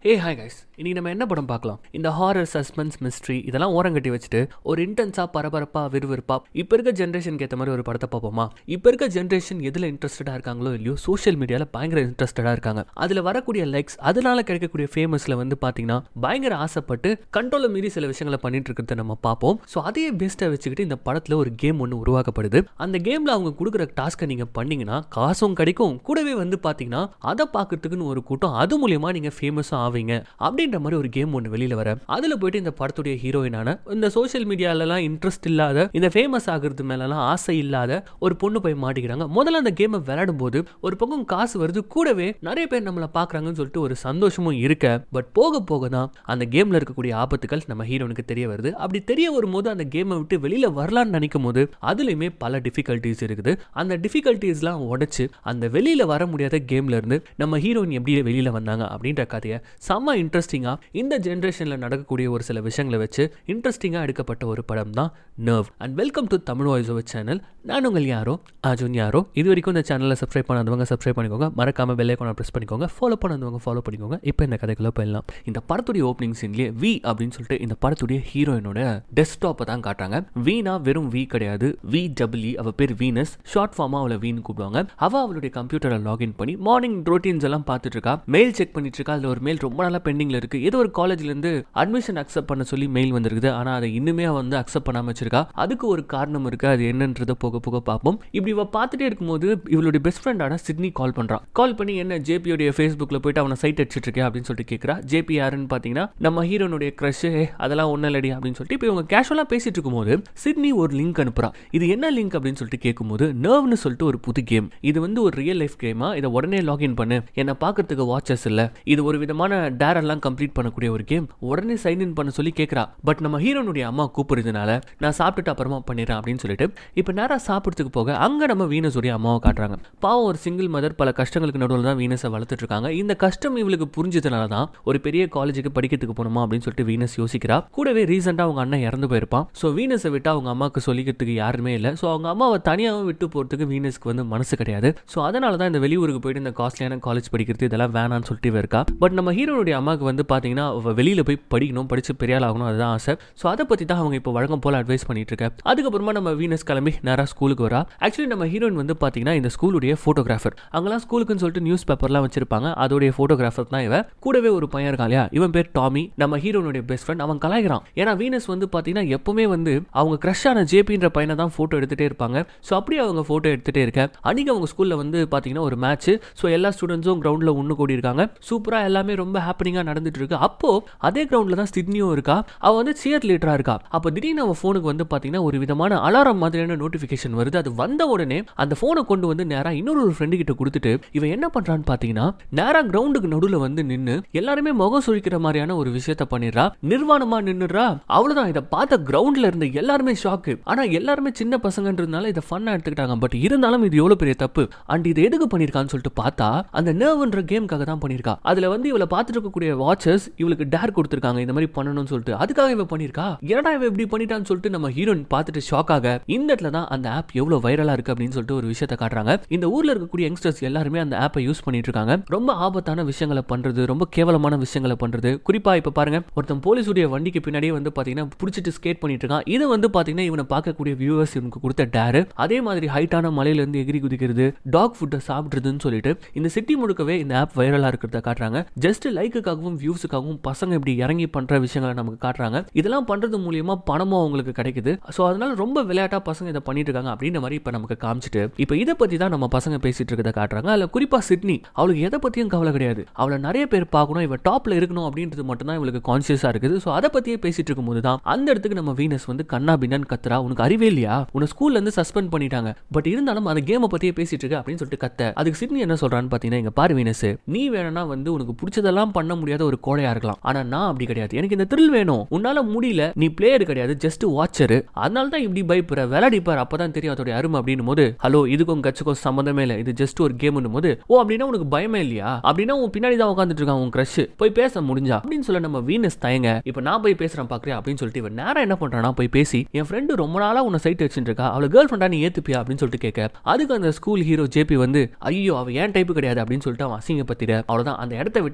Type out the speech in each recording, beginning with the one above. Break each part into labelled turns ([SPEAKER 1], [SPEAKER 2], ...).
[SPEAKER 1] hey hi guys இன்னைக்கு நம்ம என்ன படம் பார்க்கலாம் இந்த ஹாரர் சஸ்பென்ஸ் மிஸ்ட்ரி இதெல்லாம் ஓரங்கட்டி வச்சுட்டு ஒரு இன்டென்ஸாக பரபரப்பாக விறுவிறுப்பா இப்போ இருக்க ஜென்ரேஷனுக்கு ஏற்ற மாதிரி ஒரு படத்தை பார்ப்போமா இப்போ இருக்க ஜென்ரேஷன் எதில் இன்ட்ரெஸ்டடாக இருக்காங்களோ இல்லையோ சோஷியல் மீடியாவில் பயங்கர இன்ட்ரெஸ்டடாக இருக்காங்க அதில் வரக்கூடிய லைக்ஸ் அதனால கிடைக்கக்கூடிய ஃபேமஸில் வந்து பார்த்தீங்கன்னா பயங்கர ஆசைப்பட்டு கண்ட்ரோலை மீறி சில விஷயங்களை பண்ணிட்டு இருக்கிறத நம்ம பார்ப்போம் ஸோ அதே பெஸ்ட்டை வச்சுக்கிட்டு இந்த படத்தில் ஒரு கேம் ஒன்று உருவாக்கப்படுது அந்த கேமில் அவங்க கொடுக்குற டாஸ்க்கை நீங்கள் பண்ணீங்கன்னா காசும் கிடைக்கும் கூடவே வந்து பார்த்தீங்கன்னா அதை பார்க்கறதுக்குன்னு ஒரு கூட்டம் அது மூலியமா நீங்கள் ஃபேமஸும் ஆவீங்க அப்படின்ற மாதிரி ஒரு கேம் ஒன்று வெளியில் வர அதில் போயிட்டு இந்த படத்துடைய ஹீரோயினான இந்த சோஷியல் மீடியாலலாம் இன்ட்ரெஸ்ட் இல்லாத இந்த ஃபேமஸ் ஆகிறது மேலலாம் ஆசை இல்லாத ஒரு பொண்ணு போய் மாட்டிக்கிறாங்க முதல்ல அந்த கேமை விளையாடும் போது ஒரு பக்கம் காசு வருது கூடவே நிறைய பேர் நம்மளை பார்க்குறாங்கன்னு சொல்லிட்டு ஒரு சந்தோஷமும் இருக்க பட் போக போக தான் அந்த கேமில் இருக்கக்கூடிய ஆபத்துகள் நம்ம ஹீரோனுக்கு தெரிய வருது அப்படி தெரிய வரும்போது அந்த கேமை விட்டு வெளியில் வரலான்னு நினைக்கும் போது அதுலேயுமே பல டிஃபிகல்ட்டிஸ் இருக்குது அந்த டிஃபிகல்ட்டிஸ்லாம் உடைச்சு அந்த வெளியில் வர முடியாத கேம்ல இருந்து நம்ம ஹீரோயின் எப்படி வெளியில் வந்தாங்க அப்படின்ற கதையை செம்ம இன்ட்ரெஸ்டிங்காக இந்த ஜென்ரேஷனில் நடக்கக்கூடிய ஒரு சில விஷயங்களை வச்சு இன்ட்ரெஸ்டிங்காக எடுக்கப்பட்ட ஒரு படம் தான் நர்வ் and welcome to Tamil voice over channel நான் உங்கள் யாரோ அர்ஜுன் யாரோ இது வரைக்கும் இந்த சேனலை சப்ஸ்கிரைப் பண்ணாதவங்க சப்ஸ்கிரைப் பண்ணிக்கோங்க மறக்காம பெல் ஐக்கான ப்ரெஸ் பண்ணிக்கோங்க ஃபாலோ பண்ணாதவங்க ஃபாலோ பண்ணிக்கோங்க இப்போ இந்த கதைக்குள்ள போயிடலாம் இந்த படத்துடைய ஓப்பனிங் சீன்லேயே வி அப்படின்னு சொல்லிட்டு இந்த படத்துடைய ஹீரோயினோட டெஸ்க்டாப்பை தான் காட்டுறாங்க வீணா வெறும் வி கிடையாது வி டபிள்யூ அவ பேர் வீனஸ் ஷார்ட் ஃபார்மாக அவளை வீன்னு கூப்பிடுவாங்க அவ அவளுடைய கம்ப்யூட்டரை லாகின் பண்ணி மார்னிங் ரொட்டீன்ஸ் எல்லாம் பார்த்துட்டு இருக்கா மெயில் செக் பண்ணிட்டு இருக்கா அதில் ஒரு மெயில் ரொம்ப நாளாக பெண்டிங்கில் இருக்கு ஏதோ ஒரு காலேஜ்லேருந்து அட்மிஷன் அக்செப்ட் பண்ண சொல்லி மெயில் வந்திருக்குது ஆனால் அதை இன்னுமே அவ வந்து அக்செப்ட் பண்ணாமல் வச்சிருக்கா அதுக்கு ஒரு காரணம் இருக்கு அது என்னன்றதை போக போக பார்ப்போம் இப்படி இவ பார்த்துட்டே இருக்கும்போது இவளுடைய பெஸ்ட் ஃப்ரெண்டான சிட்னி கால் பண்ணுறான் கால் பண்ணி என்ன ஜேபியோடைய ஃபேஸ்புக்கில் போயிட்டு அவனை சைட் அடிச்சிட்டு இருக்கேன் அப்படின்னு சொல்லிட்டு கேட்குறா ஜேபி யாருன்னு பார்த்தீங்கன்னா நம்ம ஹீரோனுடைய க்ரஷ் அதெல்லாம் ஒன்றும் இல்லடி அப்படின்னு சொல்லிட்டு இப்போ இவங்க கேஷுவலாக பேசிட்டு இருக்கும்போது சிட்னி ஒரு லிங்க் அனுப்புறா இது என்ன லிங்க் அப்படின்னு சொல்லிட்டு கேட்கும்போது நர்வ்னு சொல்லிட்டு ஒரு புது கேம் இது வந்து ஒரு ரியல் லைஃப் கேமா இதை உடனே லாகின் பண்ணு என்னை பார்க்கறதுக்கு வாட்சஸ் இல்லை இது ஒரு விதமான டேர் எல்லாம் கம்ப்ளீட் பண்ணக்கூடிய ஒரு கேம் உடனே சைன் இன் பண்ண சொல்லி கேட்குறா பட் நம்ம ஹீரோனுடைய அம்மா கூப்பிடுறதுனால நான் சாப்பிட்டுட்டு அப்புறமா பண்ணிடுறேன் அப்படின்னு சொல்லிட்டு இப்போ நேராக சாப்பிட்றதுக்கு போக அங்கே நம்ம வீனஸுடைய அம்மாவை காட்டுறாங்க பாவம் ஒரு சிங்கிள் மதர் பல கஷ்டங்களுக்கு நடுவில் தான் வீனஸை வளர்த்துட்டு இருக்காங்க இந்த கஷ்டம் இவளுக்கு புரிஞ்சதுனால தான் ஒரு பெரிய காலேஜுக்கு படிக்கிறதுக்கு போகணுமா அப்படின்னு சொல்லிட்டு வீனஸ் யோசிக்கிறா கூடவே ரீசெண்டாக அவங்க அண்ணன் இறந்து போயிருப்பான் ஸோ வீனஸை விட்டு அவங்க அம்மாவுக்கு சொல்லிக்கிறதுக்கு யாருமே இல்லை ஸோ அவங்க அம்மாவை தனியாகவும் விட்டு போகிறதுக்கு வீனஸ்க்கு வந்து மனசு கிடையாது ஸோ அதனால தான் இந்த வெளியூருக்கு போயிட்டு இந்த காஸ்ட்லியான காலேஜ் படிக்கிறது இதெல்லாம் வேணாம்னு சொல்லிட்டு இவ இருக்கா பட் நம்ம ஹீரோனுடைய அம்மாவுக்கு வந்து பார்த்தீங்கன்னா அவ வெளியில் போய் படிக்கணும் படிச்சு பெரிய ஆள் ஆகணும் அதுதான் ஆசை ஸோ அதை பற்றி தான் அவங்க இப்போ வழக்கம் போல் அட்வைஸ் பண்ணிட்டு இருக்க அதுக்கப்புறமா நம்ம வீனஸ் கிளம்பி நேராக ஸ்கூலுக்கு வரா ஆக்சுவலி நம்ம ஹீரோயின் வந்து பார்த்தீங்கன்னா இந்த ஸ்கூலுடைய ஃபோட்டோகிராஃபர் அங்கெல்லாம் ஸ்கூலுக்குன்னு சொல்லிட்டு நியூஸ் பேப்பர்லாம் வச்சிருப்பாங்க அதோடைய ஃபோட்டோகிராஃபர் தான் இவன் கூடவே ஒரு பையன் இருக்கான் இல்லையா இவன் பேர் டாமி நம்ம ஹீரோனுடைய பெஸ்ட் ஃப்ரெண்ட் அவன் கலாய்கிறான் ஏன்னா வீனஸ் வந்து பார்த்தீங்கன்னா எப்பவுமே வந்து அவங்க க்ரஷான ஜேபின்ற பையனை தான் ஃபோட்டோ எடுத்துகிட்டே இருப்பாங்க ஸோ அப்படியே அவங்க ஃபோட்டோ எடுத்துகிட்டே இருக்க அன்றைக்கி அவங்க ஸ்கூலில் வந்து பார்த்தீங்கன்னா ஒரு மேட்ச் ஸோ எல்லா ஸ்டூடெண்ட்ஸும் கிரவுண்டில் ஒன்று கூடி இருக்காங்க சூப்பராக எல்லாமே ரொம்ப ஹாப்பனிங்காக நடந்துட்டு இருக்கு அப்போ அதே கிரவுண்டில் தான் சிட்னியும் இருக்கா அவள் வந்து சியர் லீடராக இருக்கா அப்போ திடீர்னு அவன் ஃபோனுக்கு வந்து பார்த்தீங்கன்னா ஒரு விதமான அலாரம் மாதிரியான நோட்டிஃபிகேஷன் வருது அது வந்த உடனே அந்த ஃபோனை கொண்டு வந்து நேராக இன்னொரு ஒரு ஃப்ரெண்டு கிட்ட கொடுத்துட்டு இவன் என்ன பண்ணுறான்னு பார்த்தீங்கன்னா நேராக கிரவுண்டுக்கு நடுவில் வந்து நின்று எல்லாருமே முகம் சுழிக்கிற மாதிரியான ஒரு விஷயத்த பண்ணிடுறா நிர்வாணமா நின்னுடுறா அவ்வளவுதான் இதை பார்த்த கிரவுண்ட்ல இருந்த எல்லாருமே ஷாக்கு ஆனா எல்லாருமே சின்ன பசங்கன்றதுனால இதை ஃபன்னா எடுத்துக்கிட்டாங்க பட் இருந்தாலும் இது எவ்வளவு பெரிய தப்பு அண்ட் இது எதுக்கு பண்ணிருக்கான்னு சொல்லிட்டு பார்த்தா அந்த நர்வ்ன்ற கேமுக்காக தான் பண்ணிருக்கா அதுல வந்து இவளை பார்த்துட்டு இருக்கக்கூடிய வாட்சர்ஸ் இவளுக்கு டேர் கொடுத்துருக்காங்க இந்த மாதிரி பண்ணணும்னு சொல்லிட்டு அதுக்காக இவ பண்ணிருக்கா என்னடா இவ இப்படி பண்ணிட்டான்னு சொல்லிட்டு நம்ம ஹீரோயின் பார்த்துட்டு ஷாக் ஆக இந்த இடத்துல தான் அந்த ஆப் எவ்வளவு வைரலா இருக்கு அப்படின்னு சொல்லிட்டு ஒரு விஷயத்த காட்டுறாங்க இந்த ஊர்ல இருக்கக்கூடிய யங்ஸ்டர்ஸ் எல்லாருமே அந்த ஆப்பை யூஸ் பண்ணிட்டு இருக்காங்க ரொம்ப ஆபத்தான விஷயங்களை பண்றது ரொம்ப கேவலமான விஷயங்களை பண்றது குறிப்பா இப்ப பாருங்க ஒருத்தன் போலீஸுடைய வண்டிக்கு பின்னாடியே வந்து பாத்தீங்கன்னா பிடிச்சிட்டு ஸ்கேட் பண்ணிட்டு இருக்கான் இது வந்து பாத்தீங்கன்னா இவனை பார்க்கக்கூடிய வியூவர்ஸ் இவனுக்கு கொடுத்த டேரு அதே மாதிரி ஹைட்டான மலையில இருந்து எகிரி குதிக்கிறது டாக் ஃபுட்டை சாப்பிடுறதுன்னு சொல்லிட்டு இந்த சிட்டி முழுக்கவே இந்த ஆப் வைரலா இருக்கிறத காட்டுறாங்க ஜஸ்ட் லைக்குக்காகவும் வியூஸுக்காகவும் பசங்க இப்படி இறங்கி பண்ற விஷயங்களை நமக்கு காட்டுறாங்க இதெல்லாம் பண்றது மூலியமா பணமும் அவங்களுக்கு கிடைக்குது ஸோ அதனால ரொம்ப விளையாட்டா பசங்க இதை பண்ணிட்டு இருக்காங்க அப்படின்ற மாதிரி இப்ப நமக்கு காமிச்சிட்டு இப்போ இதை பத்தி தான் நம்ம பசங்க பேசிட்டு இருக்கத காட்டுறாங்க அதுல குறிப்பா சிட்னி அவளுக்கு எதை பத்தியும் கவலை கிடையாது அவளை நிறைய பேர் பார்க்கணும் இவ டாப்ல இருக்கணும் அப்படின்றது மட்டும் தான் இவளுக்கு கான்சியஸா இருக்குது ஸோ அதை பத்தியே பேசிட்டு இருக்கும்போது தான் அந்த இடத்துக்கு நம்ம வீனஸ் வந்து கண்ணா பின்னான்னு கத்துறா உனக்கு அறிவே இல்லையா உன ஸ்கூல்ல இருந்து சஸ்பெண்ட் பண்ணிட்டாங்க பட் இருந்தாலும் அந்த கேமை பத்தியே பேசிட்டு இருக்க அப்படின்னு சொல்லிட்டு கத்த அதுக்கு சிட்னி என்ன சொல்றான்னு பாத்தீங்கன்னா இங்க பாரு வீனஸ் நீ வேணும்னா வந்து உனக்கு பிடிச்சதெல்லாம் பண்ண முடியாத ஒரு கோழையா இருக்கலாம் ஆனா நான் அப்படி கிடையாது எனக்கு இந்த த்ரில் வேணும் உன்னால முடியல நீ பிளேயர் கிடையாது ஜஸ்ட் வாட்சர் அதனால தான் இப்படி பயப்படுற விளையாடிப்பார் அப்பதான் தெரியும் அதோட அருமை அப்படின்னும் போது ஹலோ இதுக்கும் கட்சிக்கும் சம்மந்தமே இல்லை இது ஜஸ்ட் ஒரு கேம்னு போது ஓ அப்படின்னா உனக்கு பயமே இல்லையா அப்படின்னா உன் பின்னாடி தான் உட்காந்துட்டு இருக்கான் உன் க்ரஷ் போய் பேச முடிஞ்சா அப்படின்னு சொல்ல நம்ம வீனஸ் தயங்க இப்போ நான் போய் பேசுறேன் பாக்குறியா அப்படின்னு சொல்லிட்டு இவன் நேரம் என்ன பண்றானா போய் பேசி என் ஃப்ரெண்டு ரொம்ப நாளா உன்னை சைட் வச்சுட்டு இருக்கா அவளை கேர்ள் ஃப்ரெண்டா நீ ஏத்துப்பியா அப்படின்னு சொல்லிட்டு கேட்க அதுக்கு அந்த ஸ்கூல் ஹீரோ ஜேபி வந்து ஐயோ அவ ஏன் டைப்பு கிடையாது அப்படின்னு சொல்லிட்டு அவன் அசிங்கப்பத்திட அவ்வளவுதான் அந்த இடத்த விட்டே நம்ம வீண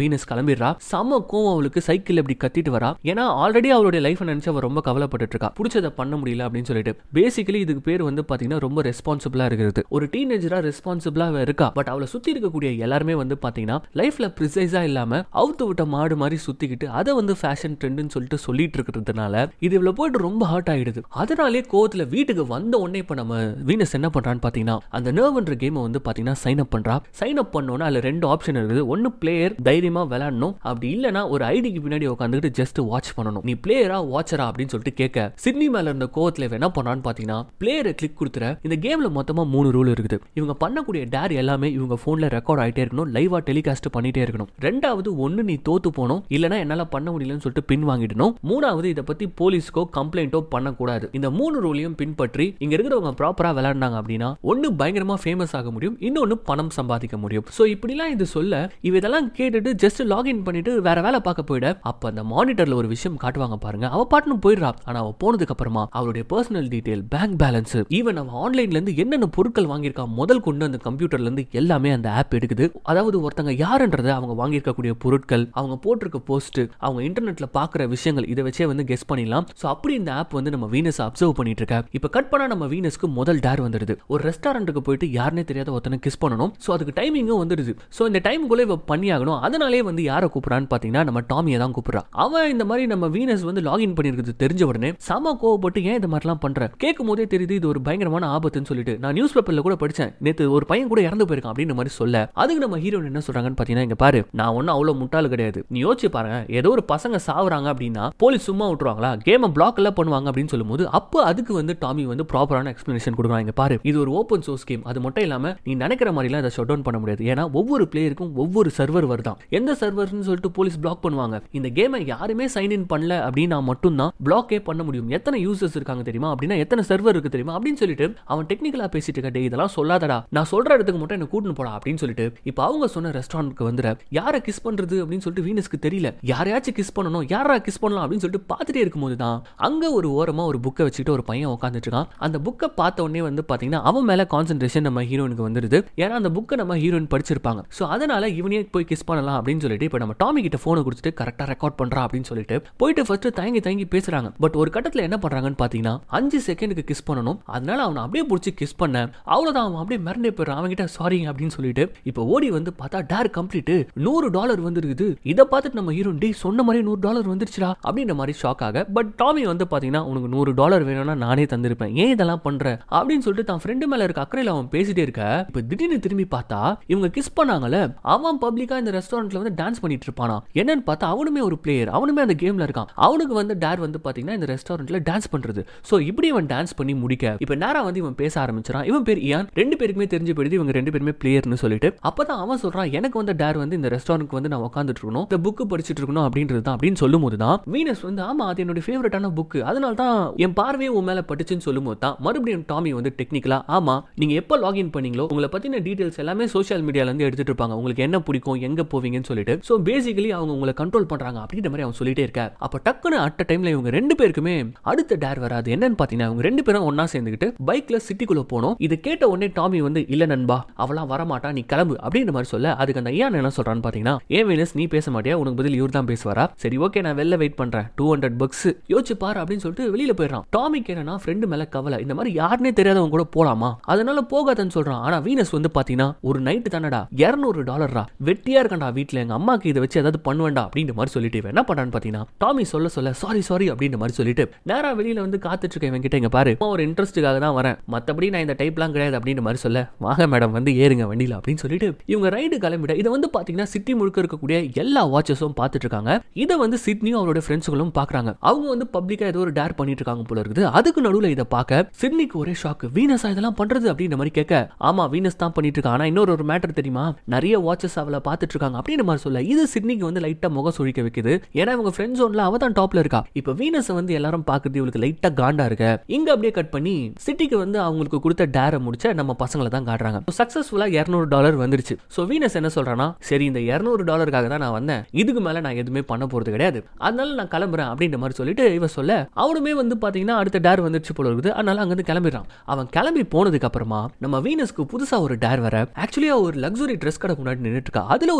[SPEAKER 1] வீனஸ் கிளம்பிடுறா செம கோவம் அவளுக்கு சைக்கிள் இப்படி கத்திட்டு வரா ஏன்னா ஆல்ரெடி அவளுடைய லைஃப் நினைச்சு அவ ரொம்ப கவலைப்பட்டு இருக்கா பிடிச்சதை பண்ண முடியல அப்படின்னு சொல்லிட்டு பேசிக்கலி இதுக்கு பேர் வந்து பாத்தீங்கன்னா ரொம்ப ரெஸ்பான்சிபிளா இருக்கிறது ஒரு டீனேஜரா ரெஸ்பான்சிபிளா இருக்கா பட் அவளை சுத்தி இருக்கக்கூடிய எல்லாருமே வந்து பாத்தீங்கன்னா லைஃப்ல ப்ரிசைஸா இல்லாம அவுத்து விட்ட மாடு மாதிரி சுத்திக்கிட்டு அதை வந்து ஃபேஷன் ட்ரெண்ட்னு சொல்லிட்டு சொல்லிட்டு இருக்கிறதுனால இது இவ்வளவு போயிட்டு ரொம்ப ஹர்ட் ஆயிடுது அதனாலே கோவத்துல வீட்டுக்கு வந்த உடனே இப்ப நம்ம வீனஸ் என்ன பண்றான்னு பாத்தீங்கன்னா அந்த நர்வ்ன்ற கேமை வந்து பாத்தீங்கன்னா சைன் அப் பண்றா சைன் அப் பண்ணோன்னா அதுல ரெண்டு ஆப்ஷன் இருக்குது ஒன்னு பிளேயர் தைரியமா விளையாடணும் அப்படி இல்லனா ஒரு ஐடிக்கு பின்னாடி உட்காந்துட்டு ஜஸ்ட் வாட்ச் பண்ணணும் நீ பிளேயரா வாட்சரா அப்படின்னு சொல்லிட்டு கேட்க சிட்னி மேல இருந்த கோவத்துல இவன் என்ன பண்ணான்னு பாத்தீங்கன்னா பிளேயரை கிளிக் கொடுத்துற இந்த கேம்ல மொத்தமா மூணு ரூல் இருக்குது இவங்க பண்ணக்கூடிய டேர் எல்லாமே இவங்க போன்ல ரெக்கார்ட் ஆயிட்டே இருக்கணும் லைவா டெலிகாஸ்ட் பண்ணிட்டே இருக்கணும் ரெண்டாவது ஒன்னு நீ தோத்து போகணும் இல்லனா என்னால பண்ண முடியலன்னு சொல்லிட்டு பின் வாங்கிடணும் மூணாவது இதை பத்தி போலீஸ்க்கோ கம்ப்ளைண்ட்டோ பண்ணக்கூடாது இந்த மூணு ரூலையும் பின்பற்றி இங்க இருக்கிறவங்க ப்ராப்பரா விளையாடினாங்க அப்படின்னா ஒன்னு பயங்கரமா ஃபேமஸ் ஆக முடியும் இன்னொன்னு பணம் சம்பாதிக்க முடியும் சோ இப்படிலாம் இது சொல்ல இவ இதெல்லாம் கேட்டுட்டு ஜஸ்ட் லாகின் பண்ணிட்டு வேற வேலை பார்க்க போயிட அப்ப அந்த மானிட்டர்ல ஒரு விஷயம் காட்டுவாங்க பாருங்க அவ பாட்டுன்னு போயிடுறா ஆனா அவ போனதுக்கு அப்புறமா அவளுடைய personal detail bank balance even அவ ஆன்லைன்ல இருந்து என்னென்ன பொருட்கள் வாங்கியிருக்கா முதல் கொண்டு அந்த கம்ப்யூட்டர்ல இருந்து எல்லாமே அந்த ஆப் எடுக்குது அதாவது ஒருத்தங்க யாருன்றதை அவங்க வாங்கியிருக்கக்கூடிய பொருட்கள் அவங்க போட்டிருக்க போஸ்ட் அவங்க இன்டர்நெட்ல பாக்குற விஷயங்கள் இதை வச்சே வந்து கெஸ் பண்ணிடலாம் சோ அப்படி இந்த ஆப் வந்து நம்ம வீனஸ் அப்சர்வ் பண்ணிட்டு இருக்க இப்ப கட் பண்ணா நம்ம வீனஸ்க்கு முதல் டேர் வந்துடுது ஒரு ரெஸ்டாரண்ட்டுக்கு போயிட்டு யாருனே தெரியாத ஒருத்தனை கிஸ் பண்ணணும் சோ அதுக்கு டைமிங்கும் வந்துடுது சோ இந்த டைமுக்குள்ள இவ பண்ணியாகணும் அதனாலே வந்து யாரை கூப்பிடுறான்னு பாத்தீங்கன்னா நம்ம டாமியை தான் கூப்பிடுறா அவன் இந்த மாதிரி நம்ம வீனஸ் வந்து லாகின் பண்ணிருக்கிறது தெரிஞ்ச உடனே சம கோவப்பட்டு ஏன் இந்த மாதிரிலாம் பண்ற கேட்கும் போதே தெரியுது இது ஒரு பயங்கரமான ஆபத்துன்னு சொல்லிட்டு நான் நியூஸ் பேப்பர்ல கூட படிச்சேன் நேத்து ஒரு பையன் கூட இறந்து போயிருக்கான் அப்படின்னு மாதிரி சொல்ல அதுக்கு நம்ம ஹீரோயின் என்ன சொல்றாங்கன்னு பாத்தீங்கன்னா இங்க பாரு நான் ஒன்னும் அவ்வளவு முட்டாள் கிடையாது நீ யோசிச்சு பாருங்க ஏதோ ஒரு பசங்க சாவுறாங்க அப்படின்னா போலீஸ் சும்மா விட்டுருவாங்களா கேமை பிளாக் எல்லாம் பண்ணுவாங்க அப்படின்னு சொல்லும்போது அப்போ அதுக்கு வந்து டாமி வந்து ப்ராப்பரான எக்ஸ்பிளனேஷன் கொடுக்குறாங்க இங்க பாரு இது ஒரு ஓப்பன் சோர்ஸ் கேம் அது மட்டும் இல்லாம நீ நினைக்கிற மாதிரிலாம் இதை ஷட் டவுன் பண்ண முடியாது ஏன்னா ஒவ்வொரு பிளேயருக்கும் ஒவ்வொரு சர்வர் வருதான் எந்த சர்வர்னு சொல்லிட்டு போலீஸ் பிளாக் பண்ணுவாங்க இந்த கேமை யாருமே சைன் இன் பண்ணல அப்படின்னா மட்டும்தான் பிளாக்கே பண்ண முடியும் எத்தனை யூசர்ஸ் இருக்காங்க தெரியுமா அப்படின்னா எத்தனை சர்வர் இருக்கு தெரியுமா அப்படின்னு சொல்லிட்டு அவன் டெக்னிக்கலா பேசிட்டு இருக்க "டேய், இதெல்லாம் சொல்லாதடா நான் சொல்ற இடத்துக்கு மட்டும் என்ன கூட்டின்னு போடா அப்படின்னு சொல்லிட்டு இப்போ அவங்க சொன்ன ரெஸ்டாரண்ட்க்கு வந்துட யாரை கிஸ் பண்றது அப்படின்னு சொல்லிட்டு வீனஸ்க்கு தெரியல யாரையாச்சும் கிஸ் பண்ணணும் யாரா கிஸ் பண்ணலாம் அப்படின்னு சொல்லிட்டு பார்த்துட்டே இருக்கும்போது தான் அங்க ஒரு ஓரமா ஒரு புக்கை வச்சுட்டு ஒரு பையன் உட்காந்துட்டு இருக்கான் அந்த புக்கை பார்த்த உடனே வந்து பாத்தீங்கன்னா அவன் மேல கான்சென்ட்ரேஷன் நம்ம ஹீரோனுக்கு வந்துருது ஏன்னா அந்த புக்கை நம்ம ஹீரோயின் படிச்சிருப்பாங்க ஸோ அதனால இவனே போய் கிஸ் பண்ணலாம் அப்படின்னு சொல்லிட்டு இப்போ நம்ம டாமி கிட்ட போனை கொடுத்துட்டு கரெக்டாக ரெக்கார்ட் பண்றா அப்படின்னு சொல்லிட்டு போயிட்டு ஃபர்ஸ்ட் தயங்கி தயங்கி பேசுறாங்க பட் ஒரு கட்டத்தில் என்ன பண்றாங்கன்னு பாத்தீங்கன்னா அஞ்சு செகண்டுக்கு கிஸ் பண்ணணும் அதனால அவனை அப்படியே பிடிச்சி கிஸ் பண்ண அவ்வளவுதான் அவன் அப்படியே மிரண்டே போயிடுறான் அவன் கிட்ட சாரி அப்படின்னு சொல்லிட்டு இப்போ ஓடி வந்து பார்த்தா டேர் கம்ப்ளீட் நூறு டாலர் வந்துருக்குது இதை பார்த்துட்டு நம்ம ஹீரோன் டே சொன்ன மாதிரி நூறு டாலர் வந்துருச்சுடா அப்படின்ற மாதிரி ஷாக் ஆக பட் டாமி வந்து பாத்தீங்கன்னா உனக்கு நூறு டாலர் வேணும்னா நானே தந்திருப்பேன் ஏன் இதெல்லாம் பண்ற அப்படின்னு சொல்லிட்டு தான் ஃப்ரெண்டு மேல இருக்க அக்கறையில் அவன் பேசிட்டே இருக்க இப்போ திடீர்னு திரும்பி பார்த்தா இவங்க கிஸ் பண்ணாங்கல்ல அவன் பப்ளிக்கா இந்த ரெஸ்டாரண்ட்ல வந்து டான்ஸ் பண்ணிட்டு இருப்பானா என்னன்னு பார்த்தா அவனுமே ஒரு பிளேயர் அவனுமே அந்த கேம்ல இருக்கான் அவனுக்கு வந்து டேர் வந்து பாத்தீங்கன்னா இந்த ரெஸ்டாரண்ட்ல டான்ஸ் பண்றது சோ இப்படி இவன் டான்ஸ் பண்ணி முடிக்க இப்போ நேரா வந்து இவன் பேச ஆரம்பிச்சான் இவன் பேர் இயான் ரெண்டு பேருக்குமே தெரிஞ்சு போயிடுது இவங்க ரெண்டு பேருமே பிளேயர்னு சொல்லிட்டு அப்பதான் அவன் சொல்றான் எனக்கு வந்து டேர் வந்து இந்த ரெஸ்டாரண்ட்க்கு வந்து நான் உட்காந்துட்டு இருக்கணும் இந்த புக்கு படிச்சுட்டு இருக்கணும் அப்படின்றது தான் அப்படின்னு சொல்லும் போது தான் வீனஸ் வந்து ஆமா அது என்னோட ஃபேவரட்டான புக்கு அதனால தான் என் பார்வையே உன் மேல பட்டுச்சுன்னு சொல்லும் போது தான் மறுபடியும் டாமி வந்து டெக்னிக்கலா ஆமா நீங்க எப்போ லாகின் பண்ணீங்களோ உங்களை பத்தின டீடைல்ஸ் எல்லாமே சோஷியல் மீடியால இருந்து எடுத்துட்டு இருப்பாங்க உங்களுக்கு என்ன பிடிக்கும் எங்க போவீங்கன்னு சொல்லிட்டு சோ பேசிக்கலி அவங்க உங்களை கண்ட்ரோல் பண்றாங்க அப்படின்ற மாதிரி அவன் சொல்லிட்டே இருக்க அப்ப டக்குன்னு அட்ட டைம்ல இவங்க ரெண்டு பேருக்குமே அடுத்த டேர் வராது என்னன்னு பாத்தீங்கன்னா அவங்க ரெண்டு பேரும் ஒண்ணா சேர்ந்துக்கிட்டு பைக்ல சிட்டிக்குள்ள போனோம் இதை கேட்ட உடனே டாமி வந்து இல்ல நண்பா அவளாம் வரமாட்டா நீ கிளம்பு அப்படின்ற மாதிரி சொல்ல அதுக்கு அந்த ஐயா என்ன சொல்றான்னு பாத்தீங்கன்னா ஏன் வீனஸ் நீ பேச மாட்டியா உனக்கு பதில் இவர் தான் பேசுவாரா சரி ஓகே நான் வெளில வெயிட் பண்றேன் டூ ஹண்ட்ரட் பக்ஸ் யோசிச்சு பாரு அப்படின்னு சொல்லிட்டு வெளியில போயிடறான் டாமிக்கு என்னன்னா ஃப்ரெண்டு மேல கவலை இந்த மாதிரி யாருனே தெரியாதவங்க கூட போலாமா அதனால போகாதன்னு சொல்றான் ஆனா வீனஸ் வந்து பாத்தீங்கன்னா ஒரு நைட்டு தானடா இருநூறு டாலர்ரா வெட்டியா இருக்கண்டா வீட்ல எங்க அம்மாக்கு இதை வச்சு ஏதாவது பண்ணுவேண்டா அப்படின்ற மாதிரி சொல்லிட்டு இவன் என்ன பண்றான்னு பாத்தீங்கன்னா டாமி சொல்ல சொல்ல சாரி சாரி அப்படின்ற மாதிரி சொல்லிட்டு நேரா வெளியில வந்து காத்துட்டு இருக்கேன் இவன் கிட்ட இங்க பாரு சும்மா ஒரு இன்ட்ரெஸ்ட்டுக்காக தான் வரேன் மத்தபடி நான் இந்த டைப்லாம் கிடையாது அப்படின்ற மாதிரி சொல்ல வாங்க மேடம் வந்து ஏறுங்க வண்டியில அப்படின்னு சொல்லிட்டு இவங்க ரைடு கிளம்பிட இதை வந்து பாத்தீங்கன்னா சிட்டி முழுக்க இருக்கக்கூடிய எல்லா வாட்சஸும் பார்த்துட்டு இருக்காங்க இதை வந்து சிட்னியும் அவரோட ஃப்ரெண்ட்ஸுகளும் பாக்குறாங்க அவங்க வந்து பப்ளிக்கா ஏதோ ஒரு டேர் பண்ணிட்டு இருக்காங்க போல இருக்குது அதுக்கு நடுவுல இதை பார்க்க சிட்னிக்கு ஒரே ஷாக் வீனஸா இதெல்லாம் பண்றது அப்படின்ற மாதிரி கேட்க ஆமா வீனஸ் தான் பண்ணிட்டு இருக்கா ஆனா இன்னொரு ஒரு மேட்டர் தெரியுமா நிறைய வாட்சஸ் அவளை பார்த்துட்டு இருக்காங்க அப்படின்ற மாதிரி சொல்ல இது சிட்னிக்கு வந்து லைட்டா முகம் சுழிக்க வைக்குது ஏன்னா இவங்க ஃப்ரெண்ட் ஜோன்ல அவ தான் டாப்ல இருக்கா இப்போ வீனஸ் வந்து எல்லாரும் பாக்குறது இவளுக்கு லைட்டா காண்டா இருக்க இங்க அப்படியே கட் பண்ணி சிட்டிக்கு வந்து அவங்களுக்கு கொடுத்த டேரை முடிச்ச நம்ம பசங்களை தான் காட்டுறாங்க சக்சஸ்ஃபுல்லா இருநூறு டாலர் வந்துருச்சு ஸோ வீனஸ் என்ன சொல்றானா சரி இந்த இருநூறு டாலருக்காக தான் நான் வந்தேன் இதுக்கு மேல நான் எதுவுமே பண்ண போறது கிடையாது அதனால நான் கிளம்புறேன் அப்படின்ற மாதிரி சொல்லிட்டு இவ சொல்ல அவனுமே வந்து பாத்தீங்கன்னா அடுத்த டேர் வந்துருச்சு போல இருக்குது அதனால அங்கிருந்து கிளம்பிடுறான் அவன் கிளம்பி போனதுக்கு அப்புறமா நம்ம வீனஸ்க்கு புதுசா ஒரு டேர் வர ஆக்சுவலி ஒரு லக்ஸுரி ட்ரெஸ் கடை முன்னாடி நின்றுட்டு இருக்கா அதுல ஒரு Dress